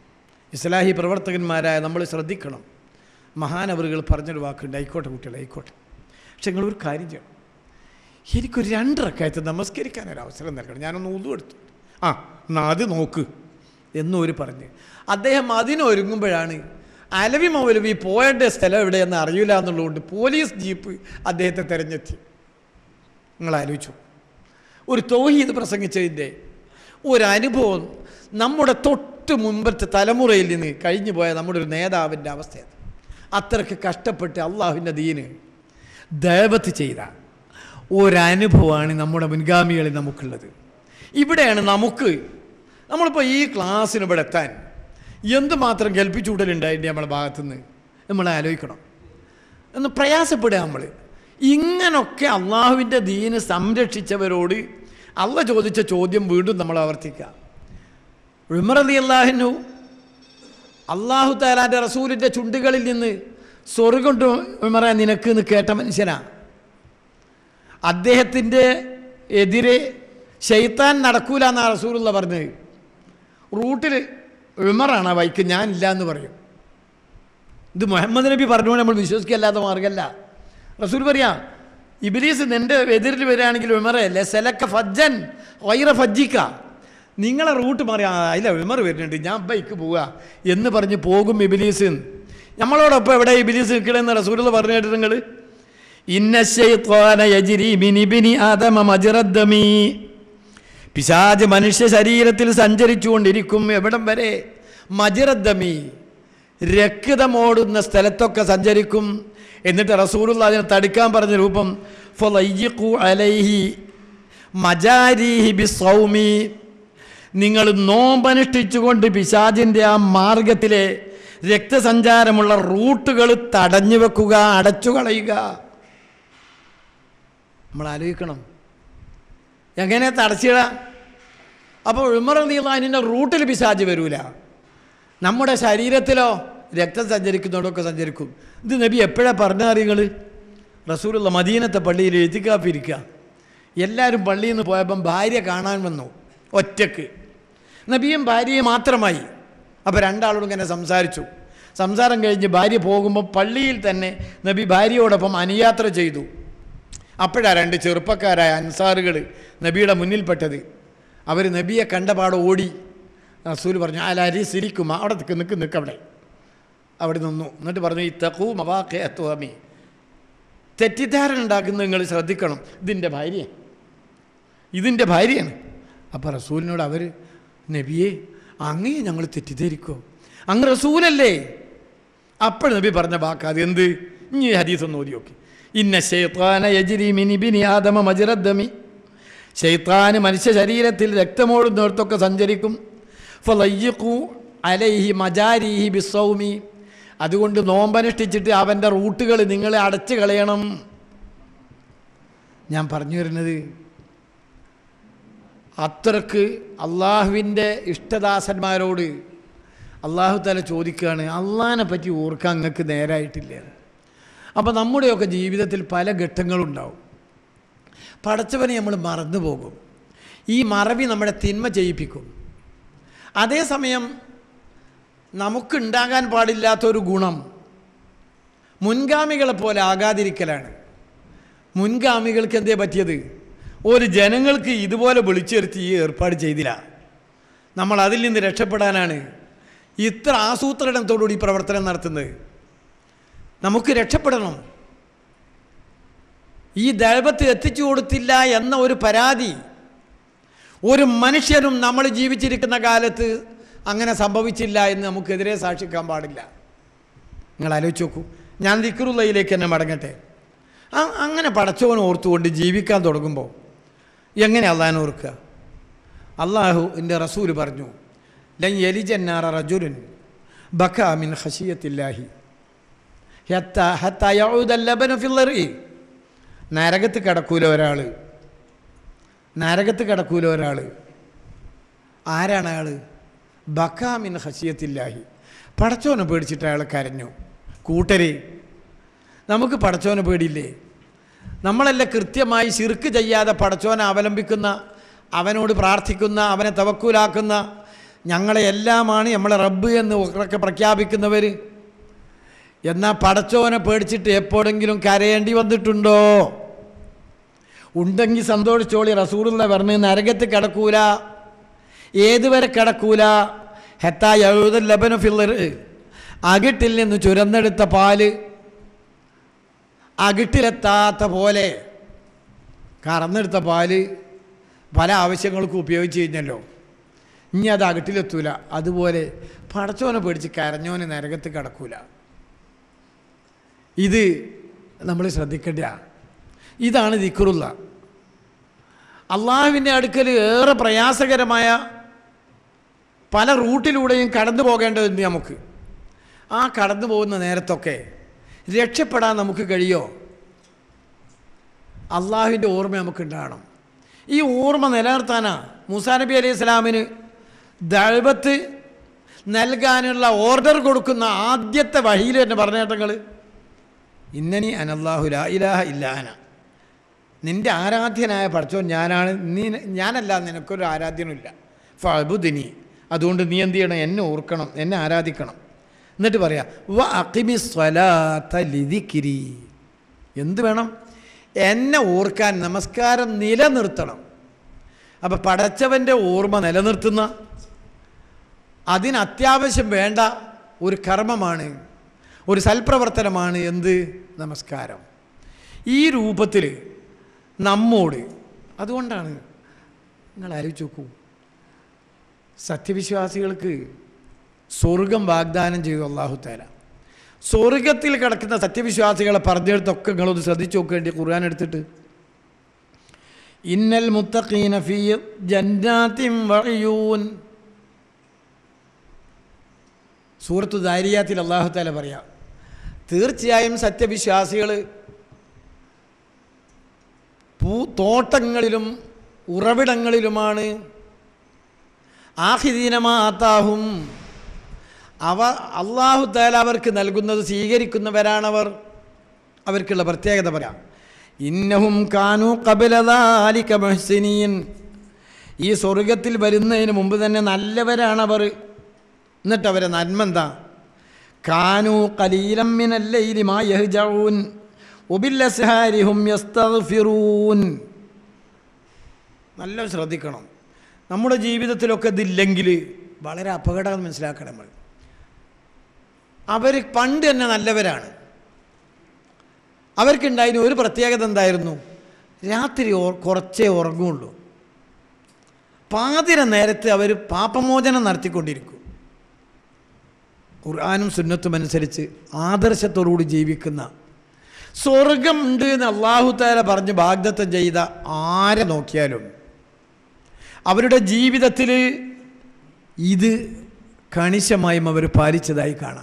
ഇസ്ലാഹി പ്രവർത്തകന്മാരായ നമ്മൾ ശ്രദ്ധിക്കണം മഹാനവറുകൾ പറഞ്ഞൊരു വാക്കുണ്ട് ആയിക്കോട്ടെ കുട്ടികളെ ആയിക്കോട്ടെ പക്ഷെ നിങ്ങളൊരു കാര്യം ചെയ്യണം എനിക്കൊരു രണ്ടരക്കായത്ത് നമസ്കരിക്കാൻ ഒരു അവസരം നൽകണം ഞാനൊന്ന് ഉതു എടുത്തു ആ എന്നാ അത് നോക്ക് എന്നൊരു പറഞ്ഞ് അദ്ദേഹം അതിനൊരുങ്ങുമ്പോഴാണ് അലവി മൗലവി പോയേണ്ട സ്ഥലം എവിടെയെന്ന് അറിയില്ല എന്നുള്ളതുകൊണ്ട് പോലീസ് ജീപ്പ് അദ്ദേഹത്തെ തെരഞ്ഞെത്തി നിങ്ങൾ ആലോചിച്ചു ഒരു തോഹീദ് പ്രസംഗിച്ചതിൻ്റെ ഒരു അനുഭവം നമ്മുടെ തൊട്ട് മുമ്പത്തെ തലമുറയിൽ നിന്ന് കഴിഞ്ഞു പോയ നമ്മുടെ ഒരു നേതാവിൻ്റെ അവസ്ഥയത് അത്രയ്ക്ക് കഷ്ടപ്പെട്ട് അള്ളാഹുവിൻ്റെ ദീന് ദൈവത്ത് ചെയ്ത ഒരനുഭവമാണ് നമ്മുടെ മുൻഗാമികളിൽ നമുക്കുള്ളത് ഇവിടെയാണ് നമുക്ക് നമ്മളിപ്പോൾ ഈ ക്ലാസ്സിന് ഇവിടെ എത്താൻ എന്തുമാത്രം കൽപ്പിച്ചുകൂടലുണ്ടായിട്ട് നമ്മുടെ ഭാഗത്തുനിന്ന് നമ്മൾ ആലോചിക്കണം എന്ന് പ്രയാസപ്പെടുക നമ്മൾ ഇങ്ങനൊക്കെ അള്ളാഹുവിൻ്റെ ദീന് സംരക്ഷിച്ചവരോട് അള്ള ചോദിച്ച ചോദ്യം വീണ്ടും നമ്മൾ ആവർത്തിക്കുക ഉമർ അലി അള്ളാഹിനു അള്ളാഹു താലാൻ്റെ റസൂലിൻ്റെ ചുണ്ടുകളിൽ നിന്ന് സ്വർഗം ഉമറ നിനക്ക് എന്ന് കേട്ട മനുഷ്യനാ അദ്ദേഹത്തിൻ്റെ എതിരെ ഷെയ്ത്താൻ നടക്കൂല എന്നാ റസൂലുള്ള പറഞ്ഞത് റൂട്ടിൽ ഉമറാണ് ആ ബൈക്ക് ഞാനില്ല എന്ന് പറയും ഇത് മുഹമ്മദ് നബി പറഞ്ഞുകൊണ്ട് നമ്മൾ വിശ്വസിക്കല്ലാത്ത മാർഗമല്ല റസൂൽ പറയാം ഇബിലീസ് നിൻ്റെ എതിരിൽ വരികയാണെങ്കിൽ വിമറയല്ലേ സെലക്ക ഫജ്ജൻ വൈറ ഫജ്ജിക്ക നിങ്ങളെ റൂട്ട് മാറി ആ ഇല്ല വിമർ വരുന്നുണ്ട് ഞാൻ ബൈക്ക് പോവുക എന്ന് പറഞ്ഞ് പോകും ഇബിലീസ് നമ്മളോടൊപ്പം എവിടെ ഇബിലീസ് നിൽക്കണമെന്ന് റസൂൽ പറഞ്ഞു കേട്ടത് നിങ്ങൾ പിശാജ് മനുഷ്യ ശരീരത്തിൽ സഞ്ചരിച്ചുകൊണ്ടിരിക്കും എവിടം വരെ മജിറദ്ദമി രക്തമോടുന്ന സ്ഥലത്തൊക്കെ സഞ്ചരിക്കും എന്നിട്ട് റസൂലുള്ള അതിനെ തടുക്കാൻ പറഞ്ഞ രൂപം ഫലയ്യിഖു അലൈഹി മജാരിഹി ബിസൗമി നിങ്ങൾ നോമ്പനുഷ്ഠിച്ചുകൊണ്ട് പിശാജിൻ്റെ ആ മാർഗത്തിലെ രക്തസഞ്ചാരമുള്ള റൂട്ടുകൾ തടഞ്ഞു വെക്കുക അടച്ചു കളയുക നമ്മൾ ആലോചിക്കണം എങ്ങനെ തടച്ചിട അപ്പോൾ ഉമർ നീളാനിൻ്റെ റൂട്ടിൽ പിശാജ് വരൂല നമ്മുടെ ശരീരത്തിലോ രക്തം സഞ്ചരിക്കുന്നതോടൊക്കെ സഞ്ചരിക്കും ഇത് നബി എപ്പോഴാണ് പറഞ്ഞറിയങ്ങൾ റസൂലുള്ള മദീനത്തെ പള്ളിയിൽ എത്തിക്കാപ്പിരിക്കുക എല്ലാവരും പള്ളിയിൽ നിന്ന് പോയപ്പം ഭാര്യ കാണാൻ വന്നു ഒറ്റക്ക് നബിയും ഭാര്യയും മാത്രമായി അപ്പോൾ രണ്ടാളോടും ഇങ്ങനെ സംസാരിച്ചു സംസാരം കഴിഞ്ഞ് ഭാര്യ പോകുമ്പോൾ പള്ളിയിൽ തന്നെ നബി ഭാര്യയോടൊപ്പം അനുയാത്ര ചെയ്തു അപ്പോഴാണ് രണ്ട് ചെറുപ്പക്കാരായ അൻസാറുകൾ നബിയുടെ മുന്നിൽപ്പെട്ടത് അവർ നബിയെ കണ്ടപാടെ ഓടി റസൂൽ പറഞ്ഞു അലാരി സിരിക്കും അവിടെ നിൽക്ക് നിൽക്ക് നിൽക്ക് അവിടെ അവിടെ നിന്നു എന്നിട്ട് പറഞ്ഞു ഈ തക്കൂ മവാക്കെ അത്തുവാമി തെറ്റിദ്ധാരണ ഉണ്ടാക്കുന്നത് നിങ്ങൾ ശ്രദ്ധിക്കണം ഇതിൻ്റെ ഭാര്യ ഇതിൻ്റെ ഭാര്യയാണ് അപ്പോൾ റസൂലിനോട് അവർ നബിയെ അങ്ങേ ഞങ്ങൾ തെറ്റിദ്ധരിക്കോ അങ്ങ് റസൂലല്ലേ അപ്പോൾ നബി പറഞ്ഞ വാക്ക് അത് എന്ത് ഇനി ഹദീസ് ഒന്ന് ഓതി നോക്കി ഇന്ന ഷെയ്ത്താന യജിരി മിനി ബിനി ആദമ മജിറദ്ദമി ഷെയ്ത്താന് മനുഷ്യ ശരീരത്തിൽ രക്തമോടുന്നിടത്തൊക്കെ സഞ്ചരിക്കും ഫലയ്യക്കു അലൈഹി മജാരിഹി ബിസൗമി അതുകൊണ്ട് നോമ്പനുഷ്ഠിച്ചിട്ട് അവൻ്റെ റൂട്ടുകൾ നിങ്ങൾ അടച്ചു കളയണം ഞാൻ പറഞ്ഞു വരുന്നത് അത്രക്ക് അള്ളാഹുവിൻ്റെ ഇഷ്ടദാസന്മാരോട് അള്ളാഹു തല ചോദിക്കുകയാണ് അള്ളാഹിനെ പറ്റി ഓർക്കാൻ നിങ്ങൾക്ക് നേരായിട്ടില്ല അപ്പോൾ നമ്മുടെയൊക്കെ ജീവിതത്തിൽ പല ഘട്ടങ്ങളുണ്ടാവും പടച്ചവനെ നമ്മൾ മറന്നു പോകും ഈ മറവി നമ്മുടെ തിന്മ ചെയ്യിപ്പിക്കും അതേസമയം നമുക്കുണ്ടാകാൻ പാടില്ലാത്തൊരു ഗുണം മുൻഗാമികളെ പോലെ ആകാതിരിക്കലാണ് മുൻഗാമികൾക്ക് എന്തേ പറ്റിയത് ഒരു ജനങ്ങൾക്ക് ഇതുപോലെ വിളിച്ചെടുത്ത് ഈ ഏർപ്പാട് ചെയ്തില്ല നമ്മൾ അതിൽ നിന്ന് രക്ഷപ്പെടാനാണ് ഇത്ര ആസൂത്രണത്തോടുകൂടി ഈ പ്രവർത്തനം നടത്തുന്നത് നമുക്ക് രക്ഷപ്പെടണം ഈ ദൈവത്ത് എത്തിച്ചു കൊടുത്തില്ല എന്ന ഒരു പരാതി ഒരു മനുഷ്യനും നമ്മൾ ജീവിച്ചിരിക്കുന്ന കാലത്ത് അങ്ങനെ സംഭവിച്ചില്ല എന്ന് നമുക്കെതിരെ സാക്ഷിക്കാൻ പാടില്ല നിങ്ങൾ ആലോചിച്ച് നോക്കൂ ഞാൻ ദിക്റുള്ളയിലേക്ക് തന്നെ മടങ്ങട്ടെ ആ അങ്ങനെ പടച്ചവൻ ഓർത്തുകൊണ്ട് ജീവിക്കാൻ തുടങ്ങുമ്പോൾ എങ്ങനെ അള്ളഹാൻ ഓർക്കുക അള്ളാഹു എൻ്റെ റസൂല് പറഞ്ഞു ലൻ എലിജന്നാറ റജുലുൻ ബക്കാമിൻ ഹഷിയത്തില്ലാഹി ഫില്ലറി നരകത്ത് കിടക്കൂല ഒരാൾ നരകത്ത് കിടക്കൂല ഒരാൾ ആരാണ് അയാൾ ബക്കാമിൻ ഹസിയത്തില്ലാഹി പടച്ചോനെ പേടിച്ചിട്ട് അയാൾ കരഞ്ഞു കൂട്ടരെ നമുക്ക് പടച്ചോനെ പേടിയില്ലേ നമ്മളെല്ലാം കൃത്യമായി ശിർക്ക് ചെയ്യാതെ പടച്ചോനെ അവലംബിക്കുന്ന അവനോട് പ്രാർത്ഥിക്കുന്ന അവനെ തവക്കൂലാക്കുന്ന ഞങ്ങളെ എല്ലാമാണ് നമ്മളെ റബ്ബ് എന്ന് ഒക്കെ പ്രഖ്യാപിക്കുന്നവർ എന്നാൽ പടച്ചോനെ പേടിച്ചിട്ട് എപ്പോഴെങ്കിലും കരയേണ്ടി വന്നിട്ടുണ്ടോ ഉണ്ടെങ്കിൽ സന്തോഷിച്ചോളി റസൂലുള്ള പറഞ്ഞ് നരകത്ത് കിടക്കൂല ഏതുവരെ കിടക്കൂല ഹെത്താ എഴുത ലബന ഫില്ലർ അകിട്ടിൽ നിന്ന് ചുരന്നെടുത്ത പാല് അകിട്ടിലെത്താത്ത പോലെ കറന്നെടുത്ത പാല് പല ആവശ്യങ്ങൾക്കും ഉപയോഗിച്ച് കഴിഞ്ഞല്ലോ ഇനി അത് അകിട്ടിലെത്തൂല അതുപോലെ പടച്ചോനെ പേടിച്ച് കരഞ്ഞോന് നരകത്ത് കിടക്കൂല ഇത് നമ്മൾ ശ്രദ്ധിക്കേണ്ട ഇതാണ് ദിക്റുള്ള അള്ളാഹുവിൻ്റെ അടുക്കൽ ഏറെ പ്രയാസകരമായ പല റൂട്ടിലൂടെയും കടന്നു പോകേണ്ടതുണ്ട് നമുക്ക് ആ കടന്നു പോകുന്ന നേരത്തൊക്കെ രക്ഷപ്പെടാൻ നമുക്ക് കഴിയോ അള്ളാഹുവിൻ്റെ ഓർമ്മ നമുക്ക് ഉണ്ടാകണം ഈ ഓർമ്മ നിലനിർത്താനാ മൂസാ നബി അലൈഹി സ്വലാമിന് ദഴബത്ത് നൽകാനുള്ള ഓർഡർ കൊടുക്കുന്ന ആദ്യത്തെ വഴിയിൽ തന്നെ പറഞ്ഞേട്ടങ്ങൾ ഇന്നനി അനല്ലാഹു ലാ ഇലാഹ ഇല്ലാന നിൻ്റെ ആരാധ്യനായ പഠിച്ചോ ഞാനാണ് നീ ഞാനല്ല നിനക്കൊരു ആരാധ്യനുമില്ല ഫബുദിനി അതുകൊണ്ട് നീ എന്ത് ചെയ്യണം എന്നെ ഓർക്കണം എന്നെ ആരാധിക്കണം എന്നിട്ട് പറയാം വ അക്കിമി സ്വലാത്ത ലിതിക്കിരി എന്ത് വേണം എന്നെ ഓർക്കാൻ നമസ്കാരം നിലനിർത്തണം അപ്പം പടച്ചവൻ്റെ ഓർമ്മ നിലനിർത്തുന്ന അതിന് അത്യാവശ്യം വേണ്ട ഒരു കർമ്മമാണ് ഒരു സൽപ്രവർത്തനമാണ് എന്ത് നമസ്കാരം ഈ രൂപത്തിൽ നമ്മോട് അതുകൊണ്ടാണ് നിങ്ങൾ ആലോചിച്ച് നോക്കൂ സത്യവിശ്വാസികൾക്ക് സ്വർഗം വാഗ്ദാനം ചെയ്തു അള്ളാഹു താല സ്വർഗത്തിൽ കിടക്കുന്ന സത്യവിശ്വാസികളെ പറഞ്ഞെടുത്തൊക്കെ നിങ്ങളൊന്ന് ശ്രദ്ധിച്ചു നോക്കേണ്ടി ഖുർആൻ എടുത്തിട്ട് ഇന്നൽ മുത്തഖീന ഫീ ജന്നാത്തിൻ വഅയൂൻ സൂറത്തു ദാരിയാത്തിൽ അള്ളാഹു താല പറയാം തീർച്ചയായും സത്യവിശ്വാസികൾ പൂ തോട്ടങ്ങളിലും ഉറവിടങ്ങളിലുമാണ് ആഹിദീനമാത്താഹും അവ അള്ളാഹു താല അവർക്ക് നൽകുന്നത് സ്വീകരിക്കുന്നവരാണവർ അവർക്കുള്ള പ്രത്യേകത പറയാം ഇന്നഹും കാനു കപിലതാലിക മഹ്സിനീൻ ഈ സ്വർഗത്തിൽ വരുന്നതിന് മുമ്പ് തന്നെ നല്ലവരാണവർ എന്നിട്ട് അവരെ നന്മ എന്താ കാനു കലീലമ്മിനല്ലയിലിമാ യഹ്ജഊൻ ഉബില്ലസ്ഹാരിഹും യസ്തഗ്ഫിറൂൻ നല്ല ശ്രദ്ധിക്കണം നമ്മുടെ ജീവിതത്തിലൊക്കെ ഇതില്ലെങ്കിൽ വളരെ അപകടം മനസ്സിലാക്കണം നമ്മൾ അവർ പണ്ട് തന്നെ നല്ലവരാണ് അവർക്കുണ്ടായിരുന്ന ഒരു പ്രത്യേകത എന്തായിരുന്നു രാത്രി ഓർ കുറച്ചേ ഉറങ്ങുള്ളൂ പാതിര നേരത്ത് അവർ പാപമോചനം നടത്തിക്കൊണ്ടിരിക്കും ഖുർആാനും സുന്നത്തും അനുസരിച്ച് ആദർശത്തോടുകൂടി ജീവിക്കുന്ന സ്വർഗം ഉണ്ട് എന്ന് അള്ളാഹു താല പറഞ്ഞ് വാഗ്ദത്തം ചെയ്ത ആരെ നോക്കിയാലും അവരുടെ ജീവിതത്തിൽ ഇത് കണിശമായും അവർ പാലിച്ചതായി കാണാം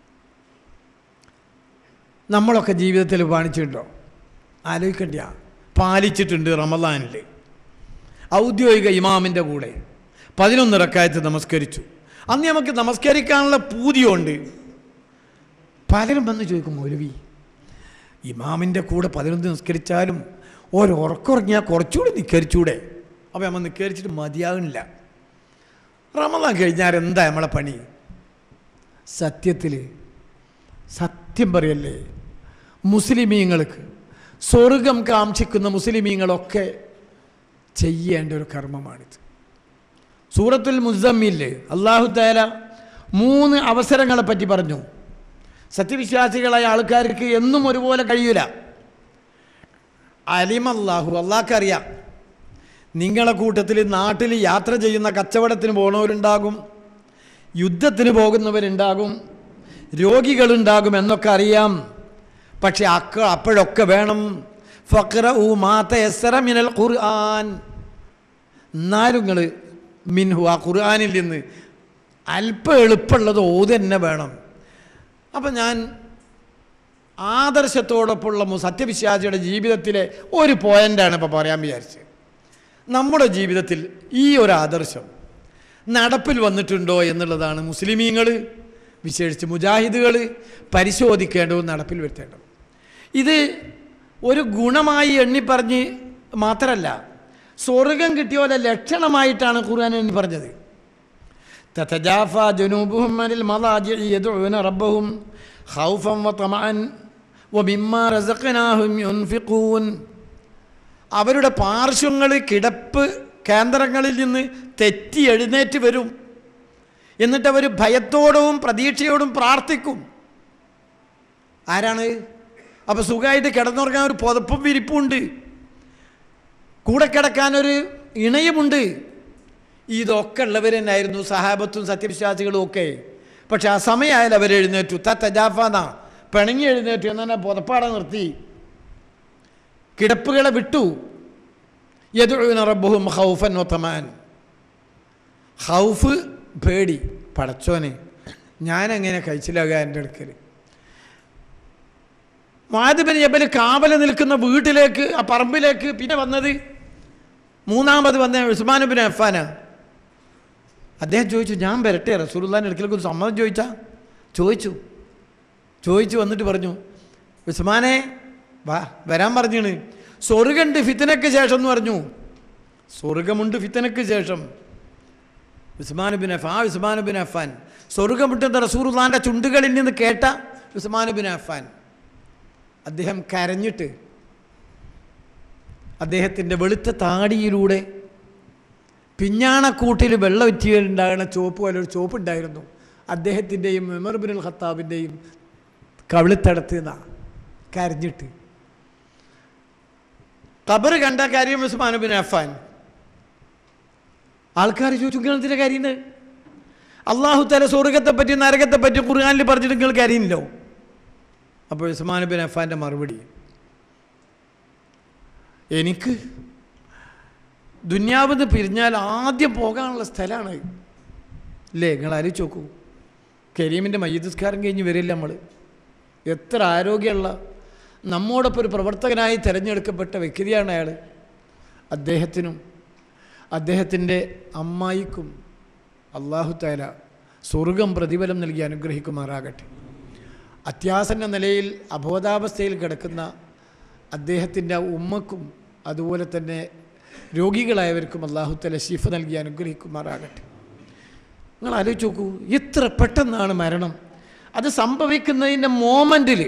നമ്മളൊക്കെ ജീവിതത്തിൽ പാലിച്ചിട്ടുണ്ടോ ആലോചിക്കണ്ട പാലിച്ചിട്ടുണ്ട് റമദാനിൽ ഔദ്യോഗിക ഇമാമിൻ്റെ കൂടെ പതിനൊന്ന് റക്കായത്ത് നമസ്കരിച്ചു അന്ന് നമുക്ക് നമസ്കരിക്കാനുള്ള പൂതിയുണ്ട് പലരും വന്ന് ചോദിക്കും മൗലവി ഇമാമിൻ്റെ കൂടെ പതിനൊന്ന് നിസ്കരിച്ചാലും ഓരോ ഉറക്കുറങ്ങിയാൽ കുറച്ചുകൂടി നിസ്കരിച്ചൂടെ അപ്പോൾ നമ്മൾ നിസ്കരിച്ചിട്ട് മതിയാകുന്നില്ല റമദാൻ കഴിഞ്ഞാൽ എന്താ നമ്മളെ പണി സത്യത്തിൽ സത്യം പറയല്ലേ മുസ്ലിമീങ്ങൾക്ക് സ്വർഗം കാക്ഷിക്കുന്ന മുസ്ലിമീങ്ങളൊക്കെ ചെയ്യേണ്ട ഒരു കർമ്മമാണിത് സൂറത്തുൽ മുസമ്മില് അള്ളാഹു താല മൂന്ന് അവസരങ്ങളെ പറ്റി പറഞ്ഞു സത്യവിശ്വാസികളായ ആൾക്കാർക്ക് എന്നും ഒരുപോലെ കഴിയൂല അലിമല്ലാഹു അള്ളാഹ്ക്കറിയാം നിങ്ങളെ കൂട്ടത്തിൽ നാട്ടിൽ യാത്ര ചെയ്യുന്ന കച്ചവടത്തിന് പോണവരുണ്ടാകും യുദ്ധത്തിന് പോകുന്നവരുണ്ടാകും രോഗികളുണ്ടാകും എന്നൊക്കെ അറിയാം പക്ഷെ അക്ക അപ്പോഴൊക്കെ വേണം ഫക്ര ഊ മാത്ത എസറ മിനൽ ഖുർആൻ എന്നാലും നിങ്ങൾ മിൻഹു ആ ഖുർആാനിൽ നിന്ന് അല്പം എളുപ്പമുള്ളത് ഓത് തന്നെ വേണം അപ്പം ഞാൻ ആദർശത്തോടൊപ്പമുള്ള മു- സത്യവിശ്വാസിയുടെ ജീവിതത്തിലെ ഒരു പോയിൻ്റാണ് ഇപ്പോൾ പറയാൻ വിചാരിച്ചത് നമ്മുടെ ജീവിതത്തിൽ ഈ ഒരു ആദർശം നടപ്പിൽ വന്നിട്ടുണ്ടോ എന്നുള്ളതാണ് മുസ്ലിമീങ്ങൾ വിശേഷിച്ച് മുജാഹിദുകൾ പരിശോധിക്കേണ്ടതും നടപ്പിൽ വരുത്തേണ്ടതും ഇത് ഒരു ഗുണമായി എണ്ണിപ്പറഞ്ഞ് മാത്രമല്ല സ്വർഗം കിട്ടിയ പോലെ ലക്ഷണമായിട്ടാണ് ഖുർആൻ എണ്ണി പറഞ്ഞത് تتجافى جنوبهم عن المضاجع يدعون ربهم خوفا وطمعا ومما رزقناهم ينفقون അവരുടെ പാർശ്വങ്ങൾ കിടപ്പ് കേന്ദ്രങ്ങളിൽ നിന്ന് തെറ്റി എഴുന്നേറ്റ് വരും എന്നിട്ട് അവർ ഭയത്തോടും പ്രതീക്ഷയോടും പ്രാർത്ഥിക്കും ആരാണ് അപ്പോൾ സുഖമായിട്ട് കിടന്നുറങ്ങാൻ ഒരു പുതപ്പും വിരിപ്പുണ്ട് കൂടെ കിടക്കാനൊരു ഇണയുമുണ്ട് ഇതൊക്കെ ഉള്ളവർ തന്നെയായിരുന്നു സഹാബത്തും സത്യവിശ്വാസികളും ഒക്കെ പക്ഷെ ആ സമയമായാലും അവർ എഴുന്നേറ്റു തജാഫാന പിണങ്ങി എഴുന്നേറ്റു എന്ന് തന്നെ പുതപ്പാടെ നിർത്തി കിടപ്പുകളെ വിട്ടു യദുന റബ്ബുഹും ഹൗഫൻ ഒത്തമാൻ ഹൗഫ് പേടി പടച്ചോനെ ഞാനെങ്ങനെ കഴിച്ചിലാകുക എൻ്റെ അടുക്കൽ മാധുബൻ ജബൽ കാവല നിൽക്കുന്ന വീട്ടിലേക്ക് ആ പറമ്പിലേക്ക് പിന്നെ വന്നത് മൂന്നാമത് വന്ന ഉസ്മാനുബിൻ അഫാന അദ്ദേഹം ചോദിച്ചു ഞാൻ വരട്ടെ റസൂലുള്ളാൻ്റെ അടുക്കലേക്ക് ഒരു സമ്മതം ചോദിച്ചാ ചോദിച്ചു ചോദിച്ചു വന്നിട്ട് പറഞ്ഞു ഉസ്മാനെ വാ വരാൻ പറഞ്ഞാണ് സ്വർഗമുണ്ട് ഫിത്തനയ്ക്ക് ശേഷം എന്ന് പറഞ്ഞു സ്വർഗമുണ്ട് ഫിത്തനയ്ക്ക് ശേഷം ഉസ്മാൻ ബിൻ അഫാൻ ആ ഉസ്മാൻ ബിൻ അഫാൻ സ്വർഗമുട്ടെന്ന റസൂറുല്ലാൻ്റെ ചുണ്ടുകളിൽ നിന്ന് കേട്ട ഉസ്മാൻ ബിൻ അഫാൻ അദ്ദേഹം കരഞ്ഞിട്ട് അദ്ദേഹത്തിൻ്റെ വെളുത്ത താടിയിലൂടെ പിഞ്ഞാണക്കൂട്ടിൽ വെള്ളം ഉറ്റിയുണ്ടാകുന്ന ചോപ്പ് പോലെ ഒരു ചോപ്പ് ഉണ്ടായിരുന്നു അദ്ദേഹത്തിൻ്റെയും മെമർബിനുൽ ഖത്താബിൻ്റെയും കവിളിത്തടത്ത് നിന്നാ കരഞ്ഞിട്ട് ഖബർ കണ്ട കാര്യം ഉസ്മാൻ ബിൻ അഫാൻ ആൾക്കാർ ചോദിച്ചു നിങ്ങൾ എന്തിനാ കരയുന്നത് അള്ളാഹു തല സ്വർഗത്തെ പറ്റി നരകത്തെ പറ്റി ഖുർആാനിൽ പറഞ്ഞിട്ട് നിങ്ങൾ കരയുന്നില്ലോ അപ്പോൾ ഉസ്മാൻ ബിൻ അഫാൻ്റെ മറുപടി എനിക്ക് ദുന്യാവിന്ന് പിരിഞ്ഞാൽ ആദ്യം പോകാനുള്ള സ്ഥലമാണ് അല്ലേ നിങ്ങൾ ആലോചിച്ച് നോക്കൂ കരീമിൻ്റെ മയ്യസ്കാരം കഴിഞ്ഞ് വരില്ല നമ്മൾ എത്ര ആരോഗ്യമുള്ള നമ്മോടൊപ്പം ഒരു പ്രവർത്തകനായി തിരഞ്ഞെടുക്കപ്പെട്ട വ്യക്തിയാണ് അയാൾ അദ്ദേഹത്തിനും അദ്ദേഹത്തിൻ്റെ അമ്മായിക്കും അള്ളാഹു താല സ്വർഗം പ്രതിഫലം നൽകി അനുഗ്രഹിക്കുമാറാകട്ടെ അത്യാസന്ന നിലയിൽ അബോധാവസ്ഥയിൽ കിടക്കുന്ന അദ്ദേഹത്തിൻ്റെ ഉമ്മക്കും അതുപോലെ തന്നെ രോഗികളായവർക്കും അള്ളാഹുത്തല ഷിഫ നൽകി അനുഗ്രഹിക്കുമാറാകട്ടെ നിങ്ങൾ ആലോചിച്ച് നോക്കൂ ഇത്ര പെട്ടെന്നാണ് മരണം അത് സംഭവിക്കുന്നതിൻ്റെ മോമെൻറ്റിൽ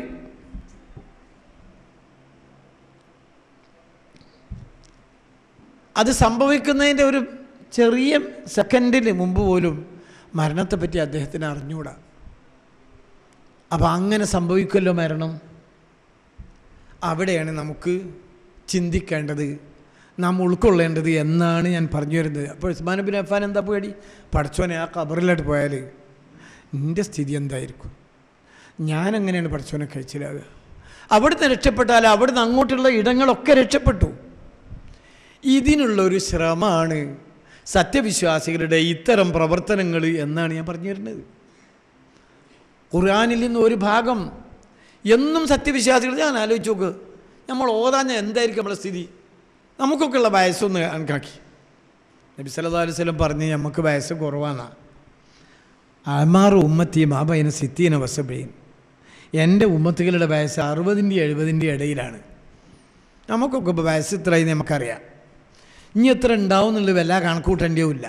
അത് സംഭവിക്കുന്നതിൻ്റെ ഒരു ചെറിയ സെക്കൻഡിൽ മുമ്പ് പോലും മരണത്തെപ്പറ്റി അദ്ദേഹത്തിന് അറിഞ്ഞൂടാ അപ്പം അങ്ങനെ സംഭവിക്കുമല്ലോ മരണം അവിടെയാണ് നമുക്ക് ചിന്തിക്കേണ്ടത് നാം ഉൾക്കൊള്ളേണ്ടത് എന്നാണ് ഞാൻ പറഞ്ഞു വരുന്നത് അപ്പോൾ ഉസ്മാൻ ബിൻ അഫാൻ എന്താ പേടി പഠിച്ചോനെ ആ കബറിലോട്ട് പോയാൽ നിൻ്റെ സ്ഥിതി എന്തായിരിക്കും ഞാൻ എങ്ങനെയാണ് പഠിച്ചോനെ കഴിച്ചിലാകുക അവിടുന്ന് രക്ഷപ്പെട്ടാൽ അവിടുന്ന് അങ്ങോട്ടുള്ള ഇടങ്ങളൊക്കെ രക്ഷപ്പെട്ടു ഇതിനുള്ള ഒരു ശ്രമമാണ് സത്യവിശ്വാസികളുടെ ഇത്തരം പ്രവർത്തനങ്ങൾ എന്നാണ് ഞാൻ പറഞ്ഞു വരുന്നത് ഖുർആാനിൽ നിന്ന് ഒരു ഭാഗം എന്നും സത്യവിശ്വാസികൾ ഞാൻ ആലോചിച്ച് നോക്ക് നമ്മൾ ഓതാഞ്ഞ എന്തായിരിക്കും നമ്മളെ സ്ഥിതി നമുക്കൊക്കെ ഉള്ള വയസ്സൊന്ന് കണക്കാക്കി നബി സല്ലല്ലാഹു അലൈഹി വസല്ലം പറഞ്ഞ് നമുക്ക് വയസ്സ് കുറവാണ് അമാർ ഉമ്മത്തി മാബൈന സിത്തീന വസബൈൻ എൻ്റെ ഉമ്മത്തുകളുടെ വയസ്സ് അറുപതിൻ്റെ എഴുപതിൻ്റെ ഇടയിലാണ് നമുക്കൊക്കെ ഇപ്പോൾ വയസ്സ് ഇത്രയും നമുക്കറിയാം ഇനി എത്ര ഉണ്ടാവും എന്നുള്ളത് വല്ല കണക്കൂട്ടേണ്ടിയുമില്ല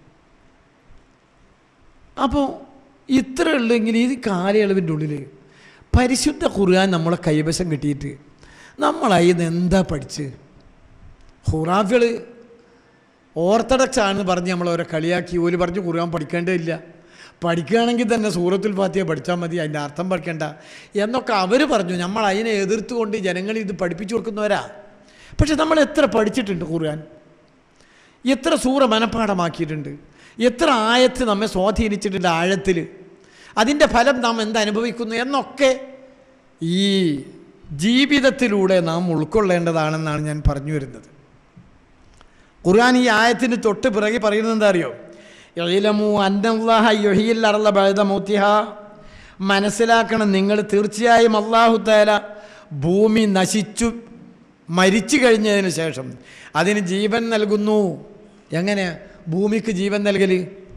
അപ്പോൾ ഇത്ര ഉള്ളെങ്കിൽ ഈ കാലയളവിൻ്റെ ഉള്ളിൽ പരിശുദ്ധ ഖുർആൻ നമ്മളെ കൈവശം കിട്ടിയിട്ട് നമ്മളതിൽ നിന്ന് എന്താ പഠിച്ച് ഹുറാഫികൾ ഓർത്തഡക്സ് ആണെന്ന് പറഞ്ഞ് നമ്മളവരെ കളിയാക്കി ഒരു പറഞ്ഞ് ഖുർആൻ പഠിക്കേണ്ടതില്ല പഠിക്കുകയാണെങ്കിൽ തന്നെ സൂറത്തുൽ ഫാത്തിയ പഠിച്ചാൽ മതി അതിൻ്റെ അർത്ഥം പഠിക്കേണ്ട എന്നൊക്കെ അവർ പറഞ്ഞു നമ്മൾ അതിനെ എതിർത്തുകൊണ്ട് ജനങ്ങൾ ഇത് പഠിപ്പിച്ചു കൊടുക്കുന്നവരാ പക്ഷെ നമ്മൾ എത്ര പഠിച്ചിട്ടുണ്ട് ഖുർആൻ എത്ര സൂറ മനഃപ്പാടമാക്കിയിട്ടുണ്ട് എത്ര ആയത്ത് നമ്മെ സ്വാധീനിച്ചിട്ടുണ്ട് ആഴത്തിൽ അതിൻ്റെ ഫലം നാം എന്തനുഭവിക്കുന്നു എന്നൊക്കെ ഈ ജീവിതത്തിലൂടെ നാം ഉൾക്കൊള്ളേണ്ടതാണെന്നാണ് ഞാൻ പറഞ്ഞു വരുന്നത് ഖുർആൻ ഈ ആയത്തിന് തൊട്ട് പിറകെ പറയുന്നത് എന്താ അറിയോ എഴിലമു അന്നല്ലാഹ യൊഹിയിൽ അറള ബഴുത മൂത്തിഹ മനസ്സിലാക്കണം നിങ്ങൾ തീർച്ചയായും അള്ളാഹു താല ഭൂമി നശിച്ചു മരിച്ചു കഴിഞ്ഞതിന് ശേഷം അതിന് ജീവൻ നൽകുന്നു എങ്ങനെ ഭൂമിക്ക് ജീവൻ നൽകൽ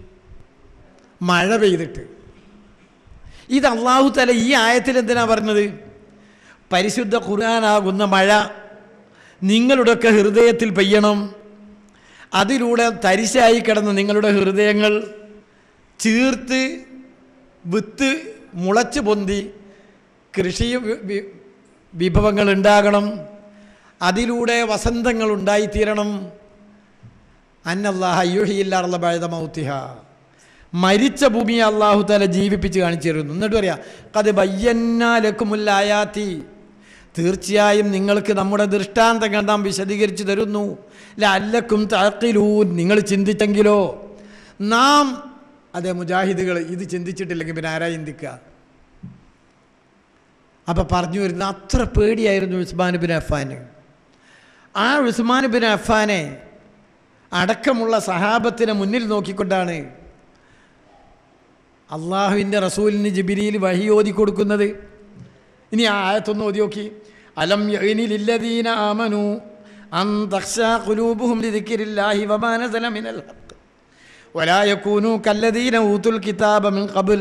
മഴ പെയ്തിട്ട് ഇത് അള്ളാഹു തല ഈ ആയത്തിൽ എന്തിനാ പറഞ്ഞത് പരിശുദ്ധ ഖുർആനാകുന്ന മഴ നിങ്ങളുടെയൊക്കെ ഹൃദയത്തിൽ പെയ്യണം അതിലൂടെ തരിശായി കിടന്ന നിങ്ങളുടെ ഹൃദയങ്ങൾ ചീർത്ത് വിത്ത് മുളച്ച് പൊന്തി കൃഷി വി- വി- വിഭവങ്ങൾ ഉണ്ടാകണം അതിലൂടെ വസന്തങ്ങൾ ഉണ്ടായിത്തീരണം അന്നല്ലാഹ യുഹിയില്ലാറുള്ള ബഴുത മൗത്തിഹ മരിച്ച ഭൂമിയെ അള്ളാഹു തല ജീവിപ്പിച്ച് കാണിച്ചു തരുന്നു എന്നിട്ട് പറയാം കത് ബയ്യന്നാലക്കുമുല്ലായാത്തി തീർച്ചയായും നിങ്ങൾക്ക് നമ്മുടെ ദൃഷ്ടാന്തങ്ങൾ നാം വിശദീകരിച്ചു തരുന്നു ലല്ലക്കും താക്കിലൂൻ നിങ്ങൾ ചിന്തിച്ചെങ്കിലോ നാം അതെ മുജാഹിദുകൾ ഇത് ചിന്തിച്ചിട്ടില്ലെങ്കിൽ പിന്നെ ആരാ ചിന്തിക്കുക അപ്പം പറഞ്ഞു വരുന്ന അത്ര പേടിയായിരുന്നു ഉസ്മാൻ ബിൻ അഫാന് ആ ഉസ്മാൻ ബിൻ അഫാനെ അടക്കമുള്ള സഹാബത്തിനെ മുന്നിൽ നോക്കിക്കൊണ്ടാണ് അള്ളാഹുവിൻ്റെ റസൂലിന് ജിബിരിയിൽ വഴി ഓതി കൊടുക്കുന്നത് ഇനി ആ ആയത്തൊന്ന് ഓതി നോക്കി അലം യഅ്നിലില്ലദീന ആമനു അൻ തഖ്ശാ ഖുലൂബുഹും ലിദിക്രില്ലാഹി വമാ നസല മിനൽ ഹഖ് ولا يكونوا كالذين أوتوا الكتاب من قبل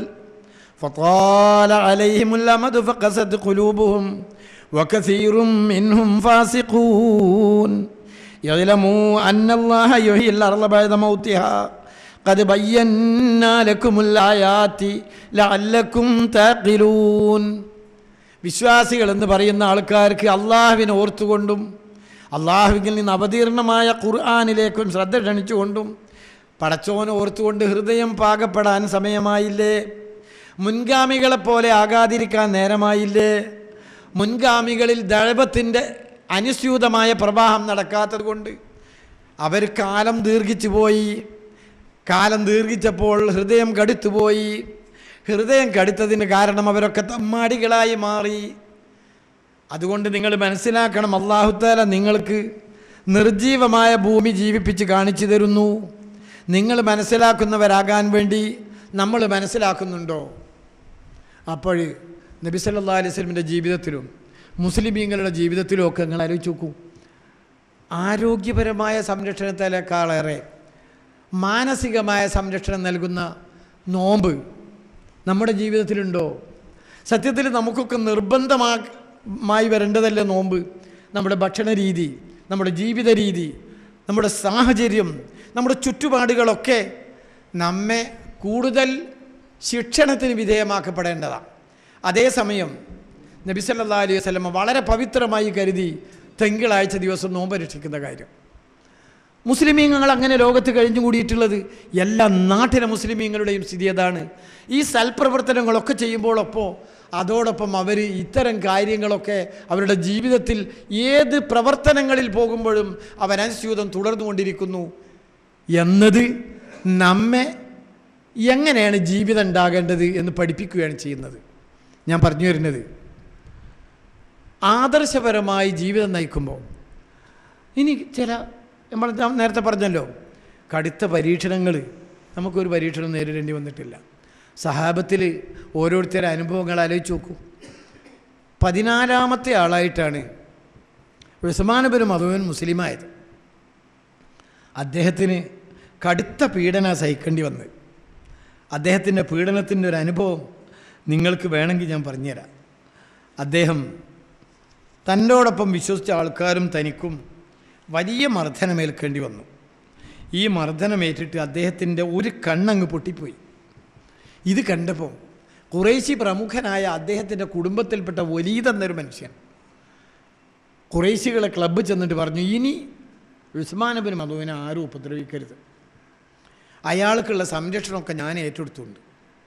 فطال عليهم الأمد فقست قلوبهم وكثير منهم فاسقون يعلموا أن الله يحيي الأرض بعد موتها قد بينا لكم الآيات لعلكم تعقلون വിശ്വാസികൾ എന്ന് പറയുന്ന ആൾക്കാർക്ക് അള്ളാഹുവിനെ ഓർത്തുകൊണ്ടും അള്ളാഹുവിൽ നിന്ന് അവതീർണമായ ഖുർആാനിലേക്കും ശ്രദ്ധ ക്ഷണിച്ചുകൊണ്ടും പടച്ചോനെ ഓർത്തുകൊണ്ട് ഹൃദയം പാകപ്പെടാൻ സമയമായില്ലേ മുൻഗാമികളെപ്പോലെ ആകാതിരിക്കാൻ നേരമായില്ലേ മുൻഗാമികളിൽ ദഴപത്തിൻ്റെ അനുസ്യൂതമായ പ്രവാഹം നടക്കാത്തത് കൊണ്ട് അവർ കാലം ദീർഘിച്ചു പോയി കാലം ദീർഘിച്ചപ്പോൾ ഹൃദയം കടുത്തുപോയി ഹൃദയം കടുത്തതിന് കാരണം അവരൊക്കെ തമ്മാടികളായി മാറി അതുകൊണ്ട് നിങ്ങൾ മനസ്സിലാക്കണം അള്ളാഹുത്താല നിങ്ങൾക്ക് നിർജീവമായ ഭൂമി ജീവിപ്പിച്ച് കാണിച്ചു തരുന്നു നിങ്ങൾ മനസ്സിലാക്കുന്നവരാകാൻ വേണ്ടി നമ്മൾ മനസ്സിലാക്കുന്നുണ്ടോ അപ്പോൾ നബി സല്ലാ അലൈഹി സ്വലമിൻ്റെ ജീവിതത്തിലും മുസ്ലിമീങ്ങളുടെ ജീവിതത്തിലും ഒക്കെ നിങ്ങൾ ആലോചിച്ച് നോക്കൂ ആരോഗ്യപരമായ സംരക്ഷണത്തേക്കാളേറെ മാനസികമായ സംരക്ഷണം നൽകുന്ന നോമ്പ് നമ്മുടെ ജീവിതത്തിലുണ്ടോ സത്യത്തിൽ നമുക്കൊക്കെ നിർബന്ധമായി വരേണ്ടതല്ലേ നോമ്പ് നമ്മുടെ ഭക്ഷണ രീതി നമ്മുടെ ജീവിത രീതി നമ്മുടെ സാഹചര്യം നമ്മുടെ ചുറ്റുപാടുകളൊക്കെ നമ്മെ കൂടുതൽ ശിക്ഷണത്തിന് വിധേയമാക്കപ്പെടേണ്ടതാണ് അതേസമയം നബി സല്ലാ അലൈഹി വസല്ലമ വളരെ പവിത്രമായി കരുതി തിങ്കളാഴ്ച ദിവസം നോമ്പ് രക്ഷിക്കുന്ന കാര്യം മുസ്ലിമീങ്ങൾ അങ്ങനെ ലോകത്ത് കഴിഞ്ഞു കൂടിയിട്ടുള്ളത് എല്ലാ നാട്ടിലെ മുസ്ലിമീങ്ങളുടെയും സ്ഥിതി അതാണ് ഈ സൽപ്രവർത്തനങ്ങളൊക്കെ ചെയ്യുമ്പോഴൊപ്പോൾ അതോടൊപ്പം അവർ ഇത്തരം കാര്യങ്ങളൊക്കെ അവരുടെ ജീവിതത്തിൽ ഏത് പ്രവർത്തനങ്ങളിൽ പോകുമ്പോഴും അവനനുസ്യൂതം തുടർന്നുകൊണ്ടിരിക്കുന്നു എന്നത് നമ്മെ എങ്ങനെയാണ് ജീവിതം ഉണ്ടാകേണ്ടത് എന്ന് പഠിപ്പിക്കുകയാണ് ചെയ്യുന്നത് ഞാൻ പറഞ്ഞു വരുന്നത് ആദർശപരമായി ജീവിതം നയിക്കുമ്പോൾ ഇനി ചില നമ്മൾ ഞാൻ നേരത്തെ പറഞ്ഞല്ലോ കടുത്ത പരീക്ഷണങ്ങൾ നമുക്കൊരു പരീക്ഷണം നേരിടേണ്ടി വന്നിട്ടില്ല സഹാബത്തിൽ ഓരോരുത്തരുടെ അനുഭവങ്ങൾ ആലോചിച്ച് നോക്കൂ പതിനാലാമത്തെ ആളായിട്ടാണ് ഉസ്മാനബിന് മധുവൻ മുസ്ലിമായത് അദ്ദേഹത്തിന് കടുത്ത പീഡന സഹിക്കേണ്ടി വന്നത് അദ്ദേഹത്തിൻ്റെ പീഡനത്തിൻ്റെ ഒരു അനുഭവം നിങ്ങൾക്ക് വേണമെങ്കിൽ ഞാൻ പറഞ്ഞുതരാം അദ്ദേഹം തന്നോടൊപ്പം വിശ്വസിച്ച ആൾക്കാരും തനിക്കും വലിയ മർദ്ദനമേൽക്കേണ്ടി വന്നു ഈ മർദ്ദനമേറ്റിട്ട് അദ്ദേഹത്തിൻ്റെ ഒരു കണ്ണങ്ങ് പൊട്ടിപ്പോയി ഇത് കണ്ടപ്പോൾ കുറേശി പ്രമുഖനായ അദ്ദേഹത്തിൻ്റെ കുടുംബത്തിൽപ്പെട്ട വലീദ് എന്നൊരു മനുഷ്യൻ കുറേശികളെ ക്ലബ്ബ് ചെന്നിട്ട് പറഞ്ഞു ഇനി ഉസ്മാനബിന് മധുവിനെ ആരും ഉപദ്രവിക്കരുത് അയാൾക്കുള്ള സംരക്ഷണമൊക്കെ ഞാൻ ഏറ്റെടുത്തുണ്ട്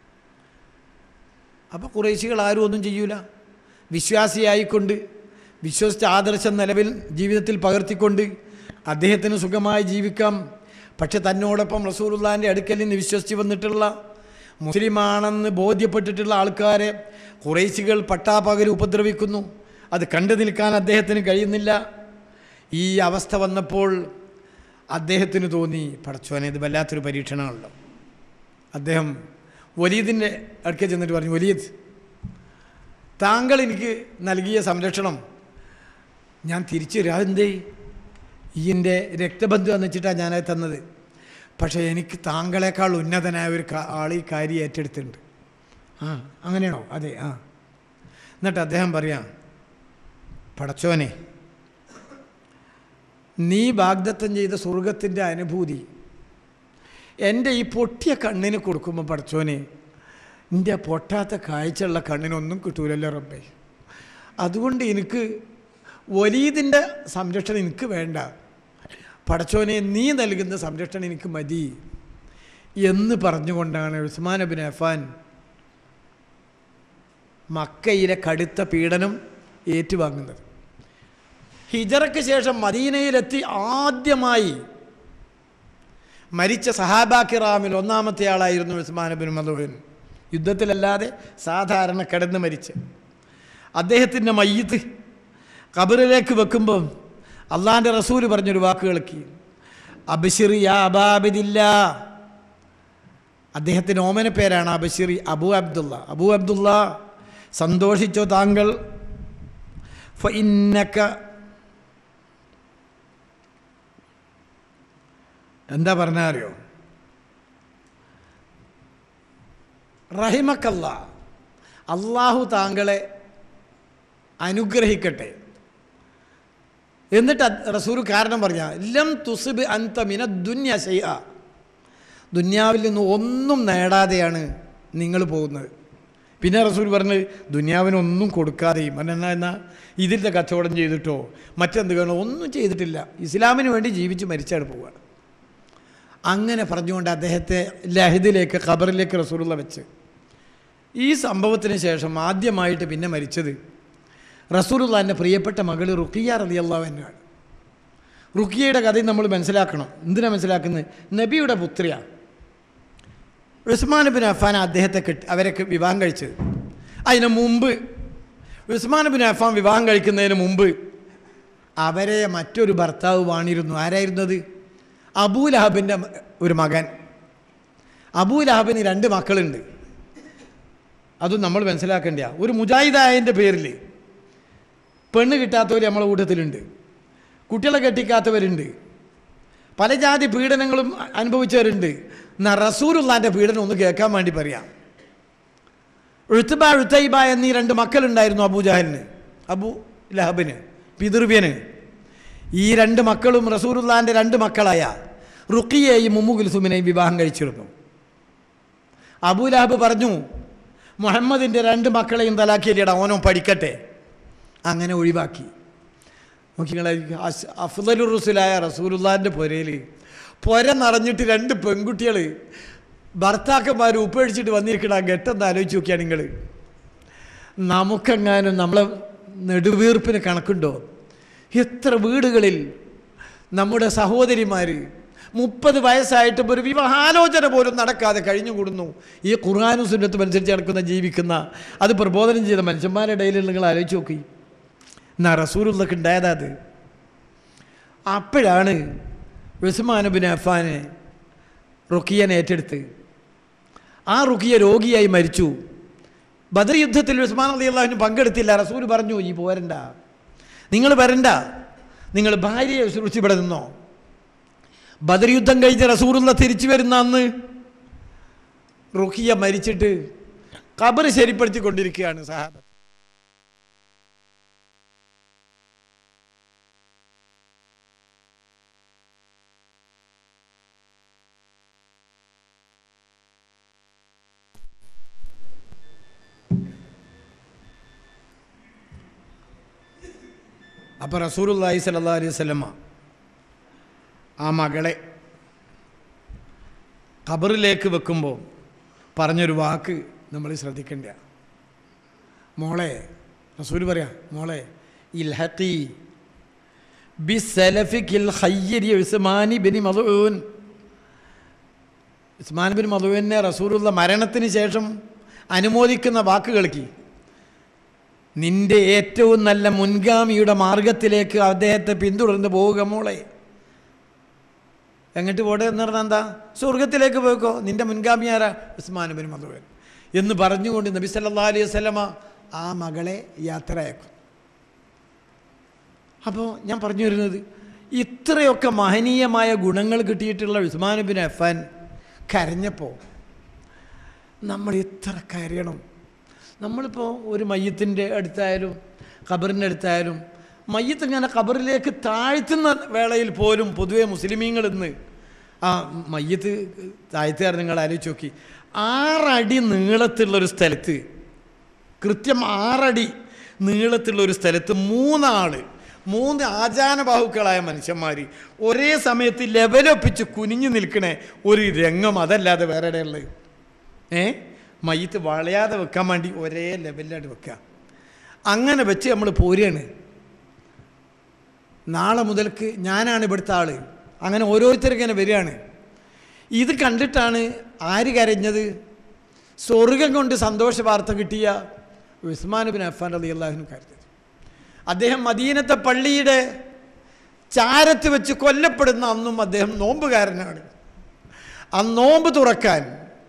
അപ്പോൾ കുറേശികൾ ആരും ഒന്നും ചെയ്യൂല വിശ്വാസിയായിക്കൊണ്ട് വിശ്വസിച്ച ആദർശം നിലവിൽ ജീവിതത്തിൽ പകർത്തിക്കൊണ്ട് അദ്ദേഹത്തിന് സുഖമായി ജീവിക്കാം പക്ഷെ തന്നോടൊപ്പം റസൂലുള്ളാൻ്റെ അടുക്കൽ നിന്ന് വിശ്വസിച്ച് വന്നിട്ടുള്ള മുസ്ലിമാണെന്ന് ബോധ്യപ്പെട്ടിട്ടുള്ള ആൾക്കാരെ കുറേശികൾ പട്ടാപകൽ ഉപദ്രവിക്കുന്നു അത് കണ്ടു നിൽക്കാൻ അദ്ദേഹത്തിന് കഴിയുന്നില്ല ഈ അവസ്ഥ വന്നപ്പോൾ അദ്ദേഹത്തിന് തോന്നി പടച്ചോനെ ഇത് വല്ലാത്തൊരു പരീക്ഷണമാണല്ലോ അദ്ദേഹം വലീദിൻ്റെ അടുക്കൽ ചെന്നിട്ട് പറഞ്ഞു വലീദ് താങ്കൾ എനിക്ക് നൽകിയ സംരക്ഷണം ഞാൻ തിരിച്ചു തരും അതെന്തേ ഈ എൻ്റെ രക്തബന്ധു എന്ന് വെച്ചിട്ടാണ് ഞാനത് തന്നത് പക്ഷേ എനിക്ക് താങ്കളെക്കാൾ ഉന്നതനായ ഒരു കാ- ആൾ ഈ കാര്യം ഏറ്റെടുത്തിട്ടുണ്ട് ആ അങ്ങനെയാണോ അതെ ആ എന്നിട്ട് അദ്ദേഹം പറയാം പടച്ചോനെ നീ വാഗ്ദത്തം ചെയ്ത സ്വർഗത്തിൻ്റെ അനുഭൂതി എൻ്റെ ഈ പൊട്ടിയ കണ്ണിന് കൊടുക്കുമ്പോൾ പഠിച്ചോനെ എൻ്റെ പൊട്ടാത്ത കാഴ്ചയുള്ള കണ്ണിനൊന്നും കിട്ടൂലല്ലോ റബ്ബേ അതുകൊണ്ട് എനിക്ക് വലീദിൻ്റെ സംരക്ഷണം എനിക്ക് വേണ്ട പടച്ചോനെ നീ നൽകുന്ന സംരക്ഷണം എനിക്ക് മതി എന്ന് പറഞ്ഞുകൊണ്ടാണ് ഉസ്മാൻ ബിൻ അഫാൻ മക്കയിലെ കടുത്ത പീഡനം ഏറ്റുവാങ്ങുന്നത് ഹിജറയ്ക്ക് ശേഷം മദീനയിലെത്തി ആദ്യമായി മരിച്ച സഹാബാക്കിറാമിൽ ഒന്നാമത്തെ ആളായിരുന്നു ഉസ്മാൻ ബിൻ മധുവൻ യുദ്ധത്തിലല്ലാതെ സാധാരണ കിടന്ന് മരിച്ച് അദ്ദേഹത്തിൻ്റെ മയ്യത്ത് കബറിലേക്ക് വെക്കുമ്പം അള്ളാൻ്റെ റസൂല് പറഞ്ഞൊരു വാക്ക് കേൾക്കി അബിഷിർ യാ അബാബിദില്ല അദ്ദേഹത്തിൻ്റെ ഓമന പേരാണ് അബഷിറി അബു അബ്ദുള്ള അബു അബ്ദുള്ള സന്തോഷിച്ചോ താങ്കൾ ഫഇന്നക എന്താ പറഞ്ഞാൽ അറിയോ റഹിമക്കല്ല അള്ളാഹു താങ്കളെ അനുഗ്രഹിക്കട്ടെ എന്നിട്ട് അത് റസൂൽ കാരണം പറഞ്ഞ ലം തുസിബ് അന്ത മിന ദുന്യ ചെയ്യ ദുന്യാവിൽ നിന്ന് ഒന്നും നേടാതെയാണ് നിങ്ങൾ പോകുന്നത് പിന്നെ റസൂൽ പറഞ്ഞ് ദുന്യാവിനൊന്നും കൊടുക്കാതെയും എന്നാ എന്നാ ഇതിൻ്റെ കച്ചവടം ചെയ്തിട്ടോ മറ്റെന്ത് വേണോ ഒന്നും ചെയ്തിട്ടില്ല ഇസ്ലാമിന് വേണ്ടി ജീവിച്ച് മരിച്ചാണ് പോവുക അങ്ങനെ പറഞ്ഞുകൊണ്ട് അദ്ദേഹത്തെ ലഹിദിലേക്ക് ഖബറിലേക്ക് റസൂലുള്ള വെച്ച് ഈ സംഭവത്തിന് ശേഷം ആദ്യമായിട്ട് പിന്നെ മരിച്ചത് റസൂലുള്ളാൻ്റെ പ്രിയപ്പെട്ട മകൾ റുക്കിയ റലി അള്ളാഹുവിനാണ് റുക്കിയയുടെ കഥയും നമ്മൾ മനസ്സിലാക്കണം എന്തിനാ മനസ്സിലാക്കുന്നത് നബിയുടെ പുത്രിയാണ് ഉസ്മാൻ ബിൻ അഫാൻ അദ്ദേഹത്തെ കെട്ടി അവരൊക്കെ വിവാഹം കഴിച്ചത് അതിന് മുമ്പ് ഉസ്മാൻ ബിൻ അഫാൻ വിവാഹം കഴിക്കുന്നതിന് മുമ്പ് അവരെ മറ്റൊരു ഭർത്താവ് വാണിരുന്നു ആരായിരുന്നത് അബൂലഹബിൻ്റെ ഒരു മകൻ അബൂലഹബിന് രണ്ട് മക്കളുണ്ട് അതും നമ്മൾ മനസ്സിലാക്കേണ്ട ഒരു മുജാഹിദായൻ്റെ പേരിൽ പെണ്ണ് കിട്ടാത്തവർ നമ്മളെ കൂട്ടത്തിലുണ്ട് കുട്ടികളെ കെട്ടിക്കാത്തവരുണ്ട് പല ജാതി പീഡനങ്ങളും അനുഭവിച്ചവരുണ്ട് എന്നാൽ റസൂലുള്ളാൻ്റെ പീഡനം ഒന്ന് കേൾക്കാൻ വേണ്ടി പറയാം എഴുത്തുബ എഴുത്തൈബ എന്നീ രണ്ട് മക്കളുണ്ടായിരുന്നു അബൂജാഹലിന് അബു ലഹബിന് പിതൃവ്യന് ഈ രണ്ട് മക്കളും റസൂലുള്ളാൻ്റെ രണ്ട് മക്കളായ റുക്കിയെയും മുമ്മു കുൽസുമിനെയും വിവാഹം കഴിച്ചിരുന്നു അബൂ ലഹബ് പറഞ്ഞു മുഹമ്മദിൻ്റെ രണ്ട് മക്കളെയും തലാക്കിയല്ലേടാ ഓനോ പഠിക്കട്ടെ അങ്ങനെ ഒഴിവാക്കി നോക്കിങ്ങളെ അഫ്ദലു റുസുലായ റസൂലുള്ളാൻ്റെ പുരയിൽ പുര നിറഞ്ഞിട്ട് രണ്ട് പെൺകുട്ടികൾ ഭർത്താക്കന്മാർ ഉപ്പഴിച്ചിട്ട് വന്നിരിക്കണ ആ ഘട്ടം ആലോചിച്ച് നോക്കിയാണ് നിങ്ങൾ നമുക്കെങ്ങാനും നമ്മളെ നെടുവീർപ്പിന് കണക്കുണ്ടോ എത്ര വീടുകളിൽ നമ്മുടെ സഹോദരിമാർ മുപ്പത് വയസ്സായിട്ടും ഒരു വിവാഹാലോചന പോലും നടക്കാതെ കഴിഞ്ഞുകൂടുന്നു ഈ ഖുർആാനും സുന്നത്തും അനുസരിച്ച് നടക്കുന്ന ജീവിക്കുന്ന അത് പ്രബോധനം ചെയ്ത മനുഷ്യന്മാരുടെ ഇടയിൽ നിങ്ങൾ ആലോചിച്ച് നോക്കി എന്നാ റസൂലുള്ളക്ക് ഉണ്ടായതാ അത് അപ്പോഴാണ് ഉസ്മാനുബിൻ അഫാനെ റുക്കിയനെ ഏറ്റെടുത്ത് ആ റുക്കിയ രോഗിയായി മരിച്ചു ബദർ യുദ്ധത്തിൽ ഉസ്മാൻ അലി അള്ളാഹുവിന് പങ്കെടുത്തില്ല റസൂൽ പറഞ്ഞു ഈ പോരണ്ട നിങ്ങൾ വരണ്ട നിങ്ങൾ ഭാര്യയെ സുരക്ഷിച്ച് ഇവിടെ നിന്നോ ബദർ യുദ്ധം കഴിഞ്ഞ് റസൂറുള്ള തിരിച്ചു വരുന്ന അന്ന് റുഖിയ മരിച്ചിട്ട് കബർ ശരിപ്പെടുത്തിക്കൊണ്ടിരിക്കുകയാണ് സഹാബ അപ്പോൾ റസൂലുല്ലാഹി സല്ലാ അലൈഹി സ്വലമ്മ ആ മകളെ ഖബറിലേക്ക് വെക്കുമ്പോൾ പറഞ്ഞൊരു വാക്ക് നമ്മൾ ശ്രദ്ധിക്കേണ്ട മോളെ റസൂൽ പറയാം മോളെ ഇൽഹത്തി ബി സലഫിക്കിൽ ഹയ്യരി ഉസ്മാനി ബിനി മധുൻ ഉസ്മാൻ ബിൻ മധുവിനെ റസൂലുള്ള മരണത്തിന് ശേഷം അനുമോദിക്കുന്ന വാക്ക് കേൾക്കി നിന്റെ ഏറ്റവും നല്ല മുൻഗാമിയുടെ മാർഗത്തിലേക്ക് അദ്ദേഹത്തെ പിന്തുടർന്ന് പോവുക മോളെ എങ്ങോട്ട് പോടെ എന്ന് പറഞ്ഞാൽ എന്താ സ്വർഗത്തിലേക്ക് പോയിക്കോ നിന്റെ മുൻഗാമി ആരാ ഉസ്മാൻ ബിൻ മധുവൻ എന്ന് പറഞ്ഞുകൊണ്ട് നബി സല്ലാ അലൈഹി വസ്ലമ ആ മകളെ യാത്രയാക്കും അപ്പോൾ ഞാൻ പറഞ്ഞു വരുന്നത് ഇത്രയൊക്കെ മഹനീയമായ ഗുണങ്ങൾ കിട്ടിയിട്ടുള്ള ഉസ്മാൻ ബിൻ അഫാൻ കരഞ്ഞപ്പോൾ നമ്മൾ ഇത്ര കരയണം നമ്മളിപ്പോൾ ഒരു മയ്യത്തിൻ്റെ അടുത്തായാലും ഖബറിൻ്റെ അടുത്തായാലും മയ്യത്ത് ഇങ്ങനെ ഖബറിലേക്ക് താഴ്ത്തുന്ന വേളയിൽ പോലും പൊതുവെ മുസ്ലിമീങ്ങൾ ഇന്ന് ആ മയ്യത്ത് താഴ്ത്തുകാർ നിങ്ങൾ ആലോചിച്ച് നോക്കി ആറടി നീളത്തുള്ളൊരു സ്ഥലത്ത് കൃത്യം ആറടി നീളത്തുള്ള ഒരു സ്ഥലത്ത് മൂന്നാൾ മൂന്ന് ആചാനബാഹുക്കളായ മനുഷ്യന്മാർ ഒരേ സമയത്ത് ലെവലൊപ്പിച്ച് കുനിഞ്ഞു നിൽക്കണേ ഒരു രംഗം അതല്ലാതെ വേറെ എവിടെയുള്ളത് ഏ മയ്യത്ത് വളയാതെ വെക്കാൻ വേണ്ടി ഒരേ ലെവലിലായിട്ട് വെക്കുക അങ്ങനെ വെച്ച് നമ്മൾ പോരുകയാണ് നാളെ മുതൽക്ക് ഞാനാണ് ഇവിടുത്തെ ആള് അങ്ങനെ ഓരോരുത്തരും ഇങ്ങനെ വരികയാണ് ഇത് കണ്ടിട്ടാണ് ആര് കരഞ്ഞത് സ്വർഗം കൊണ്ട് സന്തോഷ വാർത്ത കിട്ടിയ ഉസ്മാൻ ബിൻ അഫാൻ അലി അള്ളാഹുനും കരുതത് അദ്ദേഹം മദീനത്തെ പള്ളിയുടെ ചാരത്ത് വെച്ച് കൊല്ലപ്പെടുന്ന അന്നും അദ്ദേഹം നോമ്പുകാരനാണ് ആ നോമ്പ് തുറക്കാൻ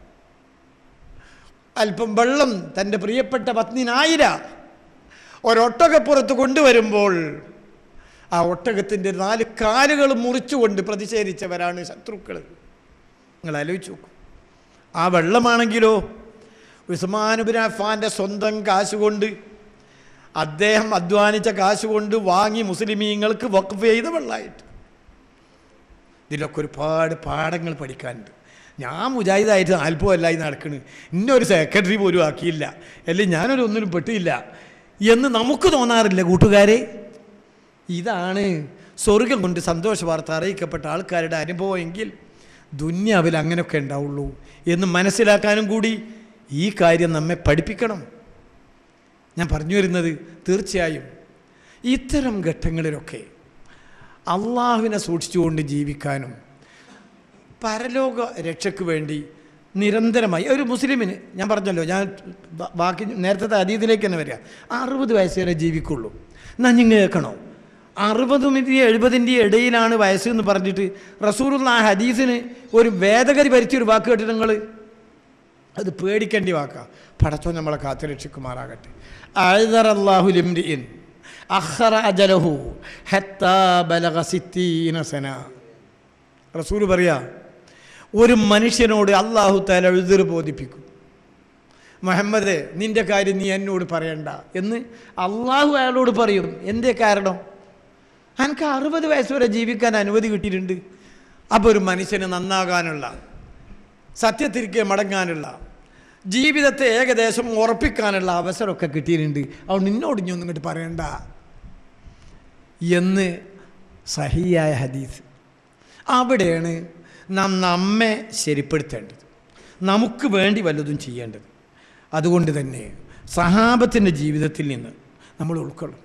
അല്പം വെള്ളം തൻ്റെ പ്രിയപ്പെട്ട പത്നിനായിര ഒരൊട്ടകപ്പുറത്ത് കൊണ്ടുവരുമ്പോൾ ആ ഒട്ടകത്തിൻ്റെ നാല് കാലുകൾ മുറിച്ചുകൊണ്ട് പ്രതിഷേധിച്ചവരാണ് ശത്രുക്കൾ നിങ്ങൾ ആലോചിച്ച് നോക്കൂ ആ വെള്ളമാണെങ്കിലോ ഉസ്മാനുബിൻ അഫാൻ്റെ സ്വന്തം കാശുകൊണ്ട് അദ്ദേഹം അധ്വാനിച്ച കാശുകൊണ്ട് വാങ്ങി മുസ്ലിമീങ്ങൾക്ക് വഖഫ് ചെയ്ത വെള്ളമായിട്ട് ഇതിലൊക്കെ ഒരുപാട് പാഠങ്ങൾ പഠിക്കാനുണ്ട് ഞാൻ മുജാഹിദായിട്ട് നാൽപ്പതല്ലായി നടക്കണ് ഇന്നൊരു സെക്രട്ടറി പോലും ആക്കിയില്ല അല്ലെങ്കിൽ ഞാനൊരു ഒന്നിനും പെട്ടില്ല എന്ന് നമുക്ക് തോന്നാറില്ല കൂട്ടുകാരെ ഇതാണ് സ്വർഗം കൊണ്ട് സന്തോഷ വാർത്ത അറിയിക്കപ്പെട്ട ആൾക്കാരുടെ അനുഭവം എങ്കിൽ ദുന്യാവിൽ അങ്ങനെയൊക്കെ ഉണ്ടാവുള്ളൂ എന്ന് മനസ്സിലാക്കാനും കൂടി ഈ കാര്യം നമ്മെ പഠിപ്പിക്കണം ഞാൻ പറഞ്ഞു വരുന്നത് തീർച്ചയായും ഇത്തരം ഘട്ടങ്ങളിലൊക്കെ അള്ളാഹുവിനെ സൂക്ഷിച്ചുകൊണ്ട് ജീവിക്കാനും പരലോക രക്ഷയ്ക്ക് വേണ്ടി നിരന്തരമായി ഒരു മുസ്ലിമിന് ഞാൻ പറഞ്ഞല്ലോ ഞാൻ ബ- ബാക്കി നേരത്തെ അതീതിലേക്ക് തന്നെ വരിക അറുപത് വയസ്സ് വരെ ജീവിക്കുള്ളൂ എന്നാൽ നിങ്ങൾ കേൾക്കണോ അറുപതിൻ്റെയും എഴുപതിൻ്റെയും ഇടയിലാണ് വയസ്സ് എന്ന് പറഞ്ഞിട്ട് റസൂറുള്ള ആ ഹദീസിന് ഒരു വേദഗതി വരുത്തിയൊരു വാക്ക് കേട്ടിട്ട് നിങ്ങൾ അത് പേടിക്കേണ്ടി വാക്കാ പടച്ചോ നമ്മളെ കാത്തു രക്ഷിക്കുമാറാകട്ടെ അഴുതറല്ലാഹു ലിംരിഇൻ അഖറ അജലഹു ഹത്താ ബലഗ സിത്തീന സന റസൂൽ പറയാ ഒരു മനുഷ്യനോട് അള്ളാഹു താല എഴുതിർ ബോധിപ്പിക്കും മുഹമ്മദ് നിന്റെ കാര്യം നീ എന്നോട് പറയണ്ട എന്ന് അള്ളാഹു അയാളോട് പറയും എന്തേ കാരണം എനിക്ക് അറുപത് വയസ്സ് വരെ ജീവിക്കാൻ അനുമതി കിട്ടിയിട്ടുണ്ട് അപ്പോൾ ഒരു മനുഷ്യന് നന്നാകാനുള്ള സത്യത്തിരിക്കെ മടങ്ങാനുള്ള ജീവിതത്തെ ഏകദേശം ഉറപ്പിക്കാനുള്ള അവസരമൊക്കെ കിട്ടിയിട്ടുണ്ട് അതുകൊണ്ട് നിന്നോട് ഇനി ഒന്നും ഇങ്ങോട്ട് പറയണ്ട എന്ന് സഹിയായ ഹദീസ് അവിടെയാണ് നാം നമ്മെ ശരിപ്പെടുത്തേണ്ടത് നമുക്ക് വേണ്ടി വല്ലതും ചെയ്യേണ്ടത് അതുകൊണ്ട് തന്നെ സഹാബത്തിൻ്റെ ജീവിതത്തിൽ നിന്ന് നമ്മൾ ഉൾക്കൊള്ളും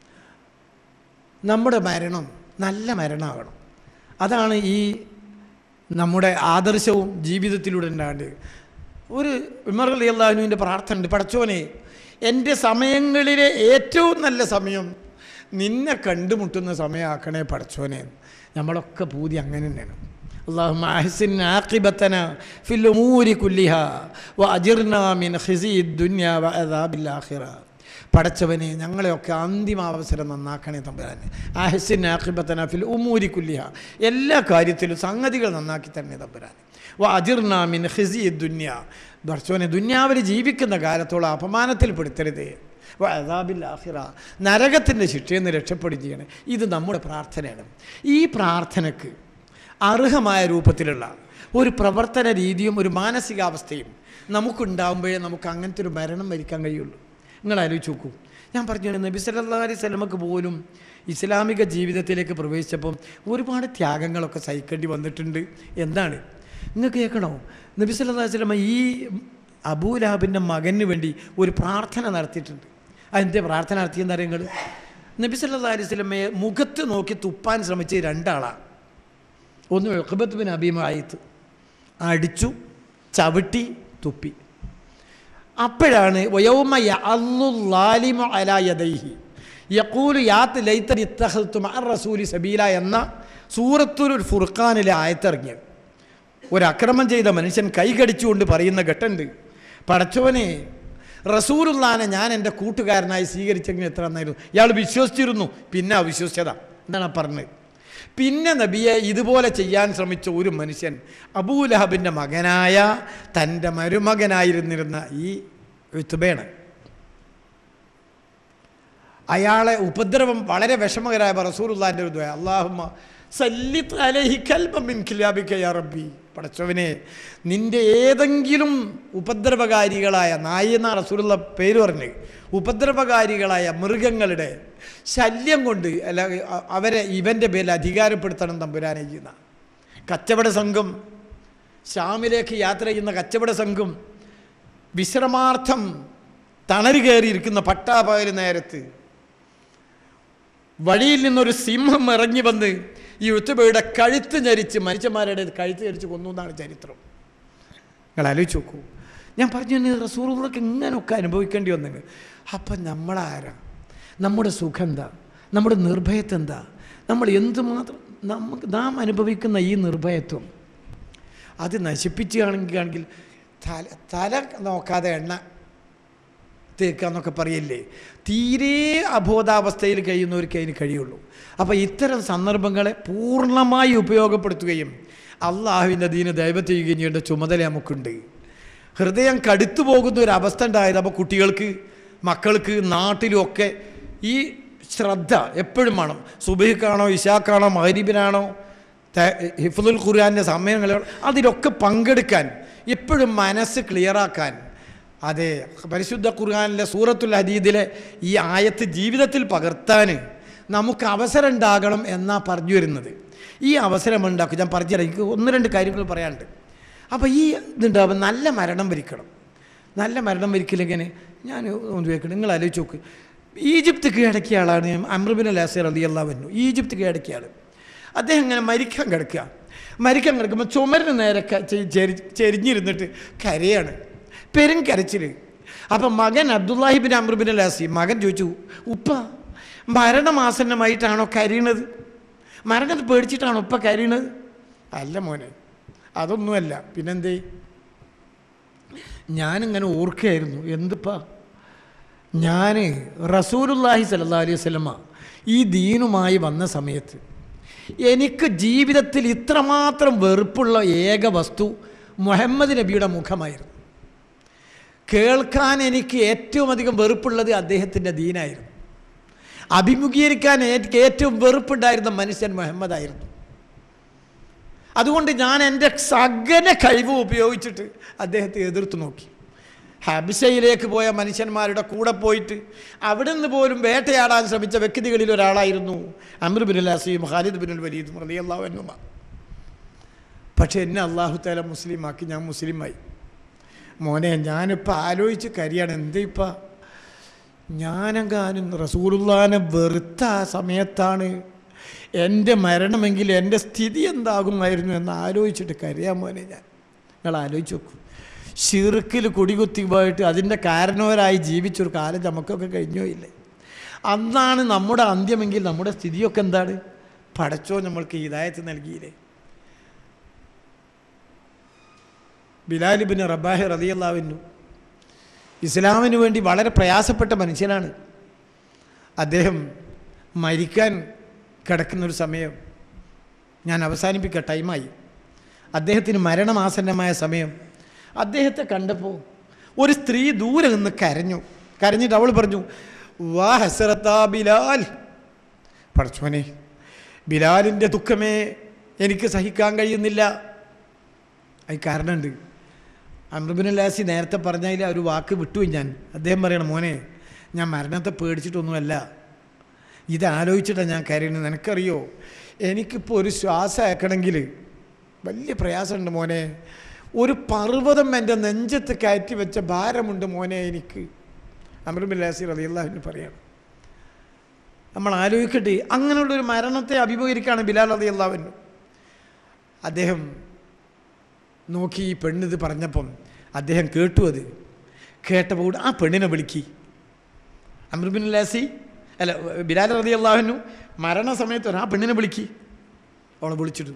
നമ്മുടെ മരണം നല്ല മരണമാകണം അതാണ് ഈ നമ്മുടെ ആദർശവും ജീവിതത്തിലൂടെ ഉണ്ടാണ്ട് ഒരു വിമർ അലി അള്ളാഹുവിൻ്റെ പ്രാർത്ഥന ഉണ്ട് പടച്ചോനെ എൻ്റെ സമയങ്ങളിലെ ഏറ്റവും നല്ല സമയം നിന്നെ കണ്ടുമുട്ടുന്ന സമയമാക്കണേ പടച്ചോനെ നമ്മളൊക്കെ പൂതി അങ്ങനെ തന്നെയാണ് اللهم أحسن عاقبتنا في الأمور كلها وأجرنا من خزي الدنيا وعذاب الآخرة പടച്ചവനെ ഞങ്ങളെയൊക്കെ അന്തിമ അവസരം നന്നാക്കണേ തമ്പുരാനെ അഹസിൻ ആഖിബത്തന ഫിൽ ഉമൂരി കുല്ലിഹ എല്ലാ കാര്യത്തിലും സംഗതികൾ നന്നാക്കി തന്നെ തമ്പുരാനെ വ അജിർനാമിൻ ഹിസി ദുന്യ പടച്ചവനെ ദുന്യാവിൽ ജീവിക്കുന്ന കാലത്തോളം അപമാനത്തിൽ പെടുത്തരുതേ വ അദാബിൽ ആഖിറ നരകത്തിൻ്റെ ശിക്ഷയിൽ നിന്ന് രക്ഷപ്പെടുകയും ചെയ്യണം ഇത് നമ്മുടെ പ്രാർത്ഥനയാണ് ഈ പ്രാർത്ഥനയ്ക്ക് അർഹമായ രൂപത്തിലുള്ള ഒരു പ്രവർത്തന രീതിയും ഒരു മാനസികാവസ്ഥയും നമുക്കുണ്ടാകുമ്പോഴേ നമുക്ക് അങ്ങനത്തെ ഒരു മരണം വരിക്കാൻ കഴിയുള്ളൂ നിങ്ങൾ ആലോചിച്ച് നോക്കൂ ഞാൻ പറഞ്ഞു നബി സല്ലല്ലാഹു അലൈഹി സ്വലമക്ക് പോലും ഇസ്ലാമിക ജീവിതത്തിലേക്ക് പ്രവേശിച്ചപ്പം ഒരുപാട് ത്യാഗങ്ങളൊക്കെ സഹിക്കേണ്ടി വന്നിട്ടുണ്ട് എന്താണ് നിങ്ങൾക്ക് കേൾക്കണോ നബി സല്ലല്ലാഹു അലൈഹി സ്വലമ ഈ അബൂലാബിൻ്റെ മകന് വേണ്ടി ഒരു പ്രാർത്ഥന നടത്തിയിട്ടുണ്ട് അതിൻ്റെ പ്രാർത്ഥന നടത്തിയെന്ന് അറിയുങ്ങൾ നബി സല്ലല്ലാഹു അലൈഹി സ്വലമയെ മുഖത്ത് നോക്കി തുപ്പാൻ ശ്രമിച്ച രണ്ടാളാണ് ഒന്ന് എഴുബത്ത് ബിൻ അബിമായിത്ത് അടിച്ചു ചവിട്ടി തുപ്പി അപ്പോഴാണ് വയോമ യഅല്ലുല്ലാലിമു അലാ യദൈഹി യഖൂലു യാത്ത് ലൈത്തനി ഇത്തഖൽതു മഅ റസൂലി സബീല എന്ന സൂറത്തുൽ ഫുർഖാനിലെ ആയത്തിറങ്ങിയത് ഒരു അക്രമം ചെയ്ത മനുഷ്യൻ കൈകടിച്ചുകൊണ്ട് പറയുന്ന ഘട്ടമുണ്ട് പടച്ചോനെ റസൂലുള്ളാനെ ഞാൻ എൻ്റെ കൂട്ടുകാരനായി സ്വീകരിച്ചെങ്കിൽ എത്ര നന്നായിരുന്നു ഇയാൾ വിശ്വസിച്ചിരുന്നു പിന്നെ അവിശ്വസിച്ചതാ എന്താണ് ആ പറഞ്ഞത് പിന്നെ നബിയെ ഇതുപോലെ ചെയ്യാൻ ശ്രമിച്ച ഒരു മനുഷ്യൻ അബൂലഹബിൻ്റെ മകനായ തൻ്റെ മരുമകനായിരുന്നിരുന്ന ഈ യുത്തുബേണ് അയാളെ ഉപദ്രവം വളരെ വിഷമകരമായ റസൂലുള്ളാൻ്റെ ഒരു ദ്വയ അള്ളാഹുമ്മ സല്ലിത്ത് അലൈഹി കൽബം മിൻ കിലാബിക യാ റബ്ബി പടച്ചവനെ നിന്റെ ഏതെങ്കിലും ഉപദ്രവകാരികളായ നായി എന്ന റസൂലുള്ള പേര് പറഞ്ഞ് ഉപദ്രവകാരികളായ മൃഗങ്ങളുടെ ശല്യം കൊണ്ട് അല്ല അ- അവരെ ഇവൻ്റെ പേരിൽ അധികാരപ്പെടുത്തണം തമ്പുരാനെ ചെയ്യുന്ന കച്ചവട സംഘം ഷാമിലേക്ക് യാത്ര ചെയ്യുന്ന കച്ചവട സംഘം വിശ്രമാർത്ഥം തണര് കയറിയിരിക്കുന്ന പട്ടാപകൽ നേരത്ത് വഴിയിൽ നിന്നൊരു സിംഹം ഇറങ്ങി വന്ന് ഈ ഉത്തുബയുടെ കഴുത്ത് ഞരിച്ച് മനുഷ്യന്മാരുടെ കഴുത്ത് ഞരിച്ച് കൊന്നു എന്നാണ് ചരിത്രം നിങ്ങൾ ആലോചിച്ച് നോക്കൂ ഞാൻ പറഞ്ഞു തന്നെ റസൂറുള്ളക്ക് ഇങ്ങനെയൊക്കെ അനുഭവിക്കേണ്ടി വന്നെങ്കിൽ അപ്പം നമ്മളാരാ നമ്മുടെ സുഖം എന്താ നമ്മുടെ നിർഭയത്വം എന്താ നമ്മൾ എന്തുമാത്രം നമുക്ക് നാം അനുഭവിക്കുന്ന ഈ നിർഭയത്വം അത് നശിപ്പിക്കുകയാണെങ്കിൽ തല തല നോക്കാതെ എണ്ണ തേക്കുക എന്നൊക്കെ പറയില്ലേ തീരെ അബോധാവസ്ഥയിൽ കഴിയുന്നവർക്ക് അതിന് കഴിയുള്ളൂ അപ്പോൾ ഇത്തരം സന്ദർഭങ്ങളെ പൂർണ്ണമായി ഉപയോഗപ്പെടുത്തുകയും അള്ളാഹുവിൻ്റെ ദീന ദൈവം ചെയ്യുകയും ചെയ്യേണ്ട ചുമതല നമുക്കുണ്ട് ഹൃദയം കടുത്തു പോകുന്ന ഒരു അവസ്ഥ ഉണ്ടായത് അപ്പോൾ കുട്ടികൾക്ക് മക്കൾക്ക് നാട്ടിലുമൊക്കെ ഈ ശ്രദ്ധ എപ്പോഴും വേണം സുബഹിക്കാണോ ഇഷാക്കാണോ മഹരീബിനാണോ ഹിഫുൽ ഖുർആാൻ്റെ സമയങ്ങൾ അതിലൊക്കെ പങ്കെടുക്കാൻ എപ്പോഴും മനസ്സ് ക്ലിയറാക്കാൻ അതെ പരിശുദ്ധ ഖുർആാനിലെ സൂറത്തുൽ ഹദീദിലെ ഈ ആയത്ത് ജീവിതത്തിൽ പകർത്താൻ നമുക്ക് അവസരം ഉണ്ടാകണം എന്നാ പറഞ്ഞു വരുന്നത് ഈ അവസരം ഉണ്ടാക്കും ഞാൻ പറഞ്ഞു തരാം എനിക്ക് ഒന്ന് രണ്ട് കാര്യങ്ങൾ പറയാനുണ്ട് അപ്പോൾ ഈ ഇതുണ്ടാവും നല്ല മരണം വരിക്കണം നല്ല മരണം വരിക്കില്ലെങ്ങനെ ഞാൻ ഒന്ന് ചോദിക്കണം നിങ്ങൾ ആലോചിച്ച് നോക്ക് ഈജിപ്ത് കീഴടക്കിയ ആളാണ് അമ്രബിൻ ലാസർ അലി അള്ളാഹ് വന്നു ഈജിപ്ത് കീഴടക്കിയ ആൾ അദ്ദേഹം ഇങ്ങനെ മരിക്കാൻ കിടക്കുക മരിക്കാൻ കിടക്കുമ്പോൾ ചുമരിന് നേരെ ക- ചെ- ചെരി- ചെരിഞ്ഞിരുന്നിട്ട് കരയാണ് പെരും കരച്ചിൽ അപ്പം മകൻ അബ്ദുല്ലാഹിബിൻ അമ്രുബിൻ ലാസി മകൻ ചോദിച്ചു ഉപ്പ മരണമാസന്നമായിട്ടാണോ കരയണത് മരണത്തെ പേടിച്ചിട്ടാണോ ഉപ്പ കരയണത് അല്ല മോനെ അതൊന്നുമല്ല പിന്നെന്തേ ഞാനിങ്ങനെ ഓർക്കുകയായിരുന്നു എന്തിപ്പാ ഞാൻ റസൂലുല്ലാഹി സല്ലാ അലൈഹി വസല്ലമ ഈ ദീനുമായി വന്ന സമയത്ത് എനിക്ക് ജീവിതത്തിൽ ഇത്രമാത്രം വെറുപ്പുള്ള ഏക വസ്തു മുഹമ്മദ് നബിയുടെ മുഖമായിരുന്നു കേൾക്കാൻ എനിക്ക് ഏറ്റവും അധികം വെറുപ്പുള്ളത് അദ്ദേഹത്തിൻ്റെ ദീനായിരുന്നു അഭിമുഖീകരിക്കാൻ എനിക്ക് ഏറ്റവും വെറുപ്പുണ്ടായിരുന്ന മനുഷ്യൻ മുഹമ്മദായിരുന്നു അതുകൊണ്ട് ഞാൻ എൻ്റെ സകല കഴിവും ഉപയോഗിച്ചിട്ട് അദ്ദേഹത്തെ എതിർത്ത് നോക്കി ഹബിസയിലേക്ക് പോയ മനുഷ്യന്മാരുടെ കൂടെ പോയിട്ട് അവിടെ നിന്ന് പോലും വേട്ടയാടാൻ ശ്രമിച്ച വ്യക്തികളിൽ ഒരാളായിരുന്നു Amr bin Aasim Khalid bin Walid റലി അള്ളാഹു എന്നുമ പക്ഷെ എന്നെ അള്ളാഹു താല മുസ്ലിമാക്കി ഞാൻ മുസ്ലിമായി മോനെ ഞാനിപ്പോൾ ആലോചിച്ച് കരിയാണ് എന്തിപ്പം ഞാനെങ്ങാനും റസൂലുള്ളാനെ വെറുത്ത ആ സമയത്താണ് എൻ്റെ മരണമെങ്കിൽ എൻ്റെ സ്ഥിതി എന്താകുമായിരുന്നു എന്ന് ആലോചിച്ചിട്ട് കരയാൻ മോനെ ഞാൻ നിങ്ങൾ ആലോചിച്ച് നോക്കൂ ഷിർക്കിൽ കുടികുത്തി പോയിട്ട് അതിൻ്റെ കാരണവരായി ജീവിച്ചൊരു കാലം നമുക്കൊക്കെ കഴിഞ്ഞോ ഇല്ലേ അന്നാണ് നമ്മുടെ അന്ത്യമെങ്കിൽ നമ്മുടെ സ്ഥിതിയൊക്കെ എന്താണ് പടച്ചോ നമ്മൾക്ക് ഹിദായത്ത് നൽകിയില്ലേ ബിലാലിബിന് റബാഹി റതിയല്ലാവിന്നു ഇസ്ലാമിന് വേണ്ടി വളരെ പ്രയാസപ്പെട്ട മനുഷ്യനാണ് അദ്ദേഹം മരിക്കാൻ കിടക്കുന്നൊരു സമയം ഞാൻ അവസാനിപ്പിക്കുക ടൈമായി അദ്ദേഹത്തിന് മരണമാസന്നമായ സമയം അദ്ദേഹത്തെ കണ്ടപ്പോൾ ഒരു സ്ത്രീ ദൂരെ നിന്ന് കരഞ്ഞു കരഞ്ഞിട്ട് അവൾ പറഞ്ഞു വാ ഹസറത്താ ബിലാൽ പടച്ചോനെ ബിലാലിൻ്റെ ദുഃഖമേ എനിക്ക് സഹിക്കാൻ കഴിയുന്നില്ല അത് കാരണമുണ്ട് അമ്രബിൻ ലാസി നേരത്തെ പറഞ്ഞതിൽ ആ ഒരു വാക്ക് വിട്ടുപോയി ഞാൻ അദ്ദേഹം പറയണം മോനെ ഞാൻ മരണത്തെ പേടിച്ചിട്ടൊന്നുമല്ല ഇത് ആലോചിച്ചിട്ടാണ് ഞാൻ കരയുന്നത് നിനക്കറിയോ എനിക്കിപ്പോൾ ഒരു ശ്വാസം അയക്കണമെങ്കിൽ വലിയ പ്രയാസമുണ്ട് മോനെ ഒരു പർവ്വതം എൻ്റെ നെഞ്ചത്ത് കയറ്റി വെച്ച ഭാരമുണ്ട് മോനെ എനിക്ക് അമറുബിൻ ലാസി റലിയല്ലാഹിന് പറയണം നമ്മൾ ആലോചിക്കട്ടെ അങ്ങനെയുള്ളൊരു മരണത്തെ അഭിമുഖീകരിക്കുകയാണ് ബിലാൽ റതി അള്ളാഹുവിന് അദ്ദേഹം നോക്കി ഈ പെണ്ണിത് പറഞ്ഞപ്പം അദ്ദേഹം കേട്ടു അത് കേട്ടപ്പോൾ ആ പെണ്ണിനെ വിളിക്കി അമൃബിൻ ലാസി അല്ല ബിലാൽ റതി അള്ളാഹുനു മരണസമയത്ത് ആ പെണ്ണിനെ വിളിക്കി അവളെ വിളിച്ചിട്ടു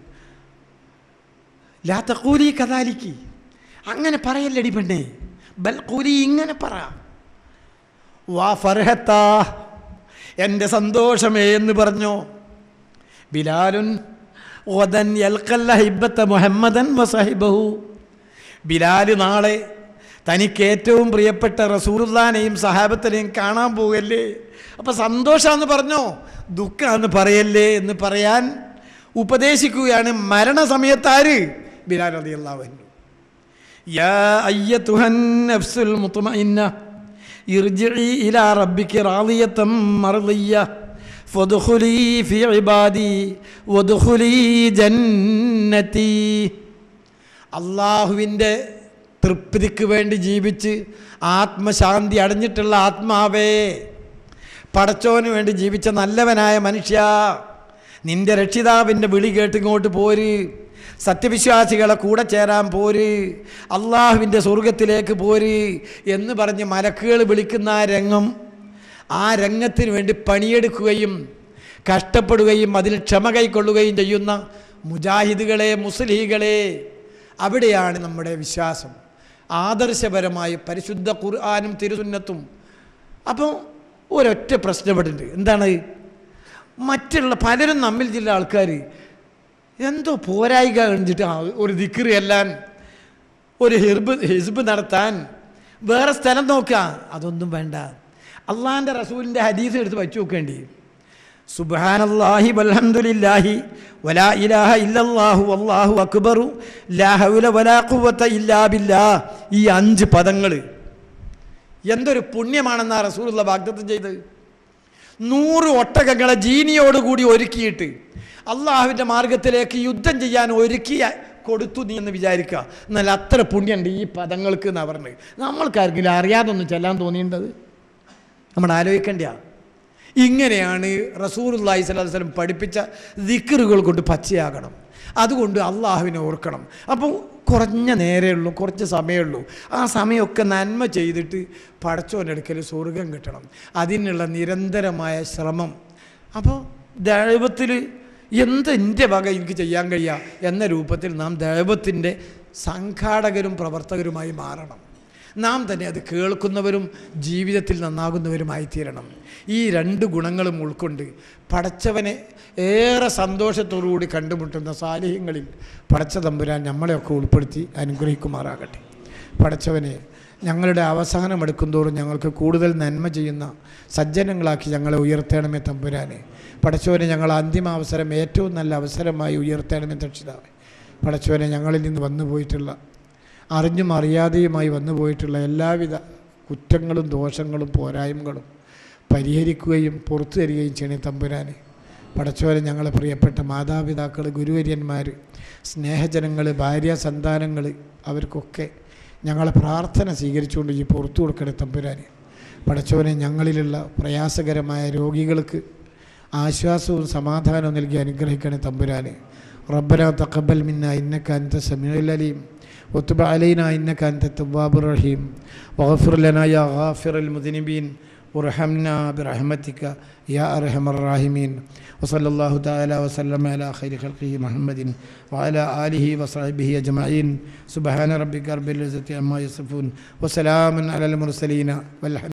ലാ തക്കൂലി കഥാലിക്ക് അങ്ങനെ പറയല്ലടി പെണ്ണേ ബൽ കൂലി ഇങ്ങനെ പറ വാ ഫർഹത്താ എൻ്റെ സന്തോഷമേ എന്ന് പറഞ്ഞോ ബിലാലുൻ ഓതൻ യൽക്കല്ല ഹിബത്ത മുഹമ്മദൻ വസഹിബഹു ബിലാൽ നാളെ തനിക്ക് ഏറ്റവും പ്രിയപ്പെട്ട റസൂറുല്ലാനെയും സഹാബത്തിനെയും കാണാൻ പോകല്ലേ അപ്പം സന്തോഷമാണെന്ന് പറഞ്ഞോ ദുഃഖമാണെന്ന് പറയല്ലേ എന്ന് പറയാൻ ഉപദേശിക്കുകയാണ് മരണസമയത്താര് ബിലാൽ റളിയല്ലാഹു അൻഹു യാ അയ്യത്തുഹൻ നഫ്സുൽ മുത്മഇന്ന ഇർജിഇ ഇലാ റബ്ബിക റാളിയതം മർളിയ ഫദ്ഖുലി ഫി ഇബാദി വദ്ഖുലി ജന്നതി അള്ളാഹുവിൻ്റെ തൃപ്തിക്ക് വേണ്ടി ജീവിച്ച് ആത്മശാന്തി അടഞ്ഞിട്ടുള്ള ആത്മാവേ പടച്ചോന് വേണ്ടി ജീവിച്ച നല്ലവനായ മനുഷ്യ നിന്റെ രക്ഷിതാവിൻ്റെ വിളി കേട്ട് ഇങ്ങോട്ട് പോര് സത്യവിശ്വാസികളെ കൂടെ ചേരാൻ പോര് അള്ളാഹുവിൻ്റെ സ്വർഗത്തിലേക്ക് പോര് എന്ന് പറഞ്ഞ് മലക്കുകൾ വിളിക്കുന്ന ആ രംഗം ആ രംഗത്തിന് വേണ്ടി പണിയെടുക്കുകയും കഷ്ടപ്പെടുകയും അതിൽ ക്ഷമ കൈക്കൊള്ളുകയും ചെയ്യുന്ന മുജാഹിദുകളെ മുസ്ലിങ്ങളെ അവിടെയാണ് നമ്മുടെ വിശ്വാസം ആദർശപരമായി പരിശുദ്ധ ഖുർആാനും തിരുസുന്നത്തും അപ്പോൾ ഒരൊറ്റ പ്രശ്നപ്പെട്ടിട്ടുണ്ട് എന്താണ് മറ്റുള്ള പലരും നമ്മിൽ ചില ആൾക്കാർ എന്തോ പോരായിക കണ്ടിട്ട് ആ ഒരു ദിക്റ് എല്ലാം ഒരു ഹിർബ് ഹിസ്ബ് നടത്താൻ വേറെ സ്ഥലം നോക്കുക അതൊന്നും വേണ്ട അള്ളാഹിൻ്റെ റസൂലിൻ്റെ ഹദീസ് എടുത്ത് വച്ചു നോക്കേണ്ടി സുബ്ഹാനല്ലാഹി വൽഹംദുലില്ലാഹി വലാ ഇലാഹ ഇല്ലല്ലാഹു വല്ലാഹു അക്ബറു ലാ ഹൗല വലാ ഖുവത ഇല്ലാ ബില്ലാ ഈ അഞ്ച് പദങ്ങൾ എന്തൊരു പുണ്യമാണെന്നാ റസൂലുള്ള വാഗ്ദത്തം ചെയ്തത് നൂറ് ഒട്ടകങ്ങളെ ജീനിയോടുകൂടി ഒരുക്കിയിട്ട് അള്ളാഹുവിൻ്റെ മാർഗത്തിലേക്ക് യുദ്ധം ചെയ്യാൻ ഒരുക്കി കൊടുത്തു നീ എന്ന് വിചാരിക്കുക എന്നാൽ അത്ര പുണ്യമുണ്ട് ഈ പദങ്ങൾക്ക് എന്നാണ് പറഞ്ഞത് നമ്മൾക്കാർക്കില്ല അറിയാതൊന്നും ചെല്ലാൻ തോന്നിയിട്ടത് നമ്മൾ ആലോചിക്കേണ്ട ഇങ്ങനെയാണ് റസൂറുല്ലാഹി സ്വലാഹു വസ്ലം പഠിപ്പിച്ച ദിക്കറുകൾ കൊണ്ട് പച്ചയാകണം അതുകൊണ്ട് അള്ളാഹുവിനെ ഓർക്കണം അപ്പോൾ കുറഞ്ഞ നേരേ ഉള്ളൂ കുറച്ച് സമയമേ ഉള്ളൂ ആ സമയമൊക്കെ നന്മ ചെയ്തിട്ട് പടച്ചോൻ്റെ അടുക്കൽ സ്വർഗം കിട്ടണം അതിനുള്ള നിരന്തരമായ ശ്രമം അപ്പോൾ ദൈവത്തിൽ എന്ത് എൻ്റെ വക എനിക്ക് ചെയ്യാൻ കഴിയുക എന്ന രൂപത്തിൽ നാം ദൈവത്തിൻ്റെ സംഘാടകരും പ്രവർത്തകരുമായി മാറണം നാം തന്നെ അത് കേൾക്കുന്നവരും ജീവിതത്തിൽ നന്നാകുന്നവരുമായി തീരണം ഈ രണ്ട് ഗുണങ്ങളും ഉൾക്കൊണ്ട് പടച്ചവനെ ഏറെ സന്തോഷത്തോടുകൂടി കണ്ടുമുട്ടുന്ന സാലിഹ്യങ്ങളിൽ പടച്ച തമ്പുരാൻ നമ്മളെയൊക്കെ ഉൾപ്പെടുത്തി അനുഗ്രഹിക്കുമാറാകട്ടെ പടച്ചവനെ ഞങ്ങളുടെ അവസാനം എടുക്കുന്തോറും ഞങ്ങൾക്ക് കൂടുതൽ നന്മ ചെയ്യുന്ന സജ്ജനങ്ങളാക്കി ഞങ്ങളെ ഉയർത്തണമേ തമ്പുരാനെ പടച്ചവനെ ഞങ്ങൾ അന്തിമ അവസരം ഏറ്റവും നല്ല അവസരമായി ഉയർത്തണമേ രക്ഷിതാവേ പടച്ചവനെ ഞങ്ങളിൽ നിന്ന് വന്നു പോയിട്ടുള്ള അറിഞ്ഞും അറിയാതെയുമായി വന്നു പോയിട്ടുള്ള എല്ലാവിധ കുറ്റങ്ങളും ദോഷങ്ങളും പോരായ്മകളും പരിഹരിക്കുകയും പുറത്തു തരികയും ചെയ്യണേ തമ്പുരാനെ പടച്ചോരെ ഞങ്ങളെ പ്രിയപ്പെട്ട മാതാപിതാക്കൾ ഗുരുവര്യന്മാർ സ്നേഹജനങ്ങൾ ഭാര്യ സന്താനങ്ങൾ അവർക്കൊക്കെ ഞങ്ങളെ പ്രാർത്ഥന സ്വീകരിച്ചുകൊണ്ട് ഈ പുറത്തു കൊടുക്കണേ തമ്പുരാനെ പടച്ചോനെ ഞങ്ങളിലുള്ള പ്രയാസകരമായ രോഗികൾക്ക് ആശ്വാസവും സമാധാനവും നൽകി അനുഗ്രഹിക്കണേ തമ്പുരാനെ റബ്ബന തഖബൽ മിന്ന ഇന്നക അൻത സമീഉൽ അലീം وتب علينا إنك أنت التواب الرحيم واغفر لنا يا غافر المذنبين وارحمنا برحمتك يا أرحم الراحمين وصلى الله تعالى وسلم على خير خلقه محمد وعلى آله وصحبه أجمعين سبحان ربك رب العزة عما يصفون وسلام على المرسلين والحمد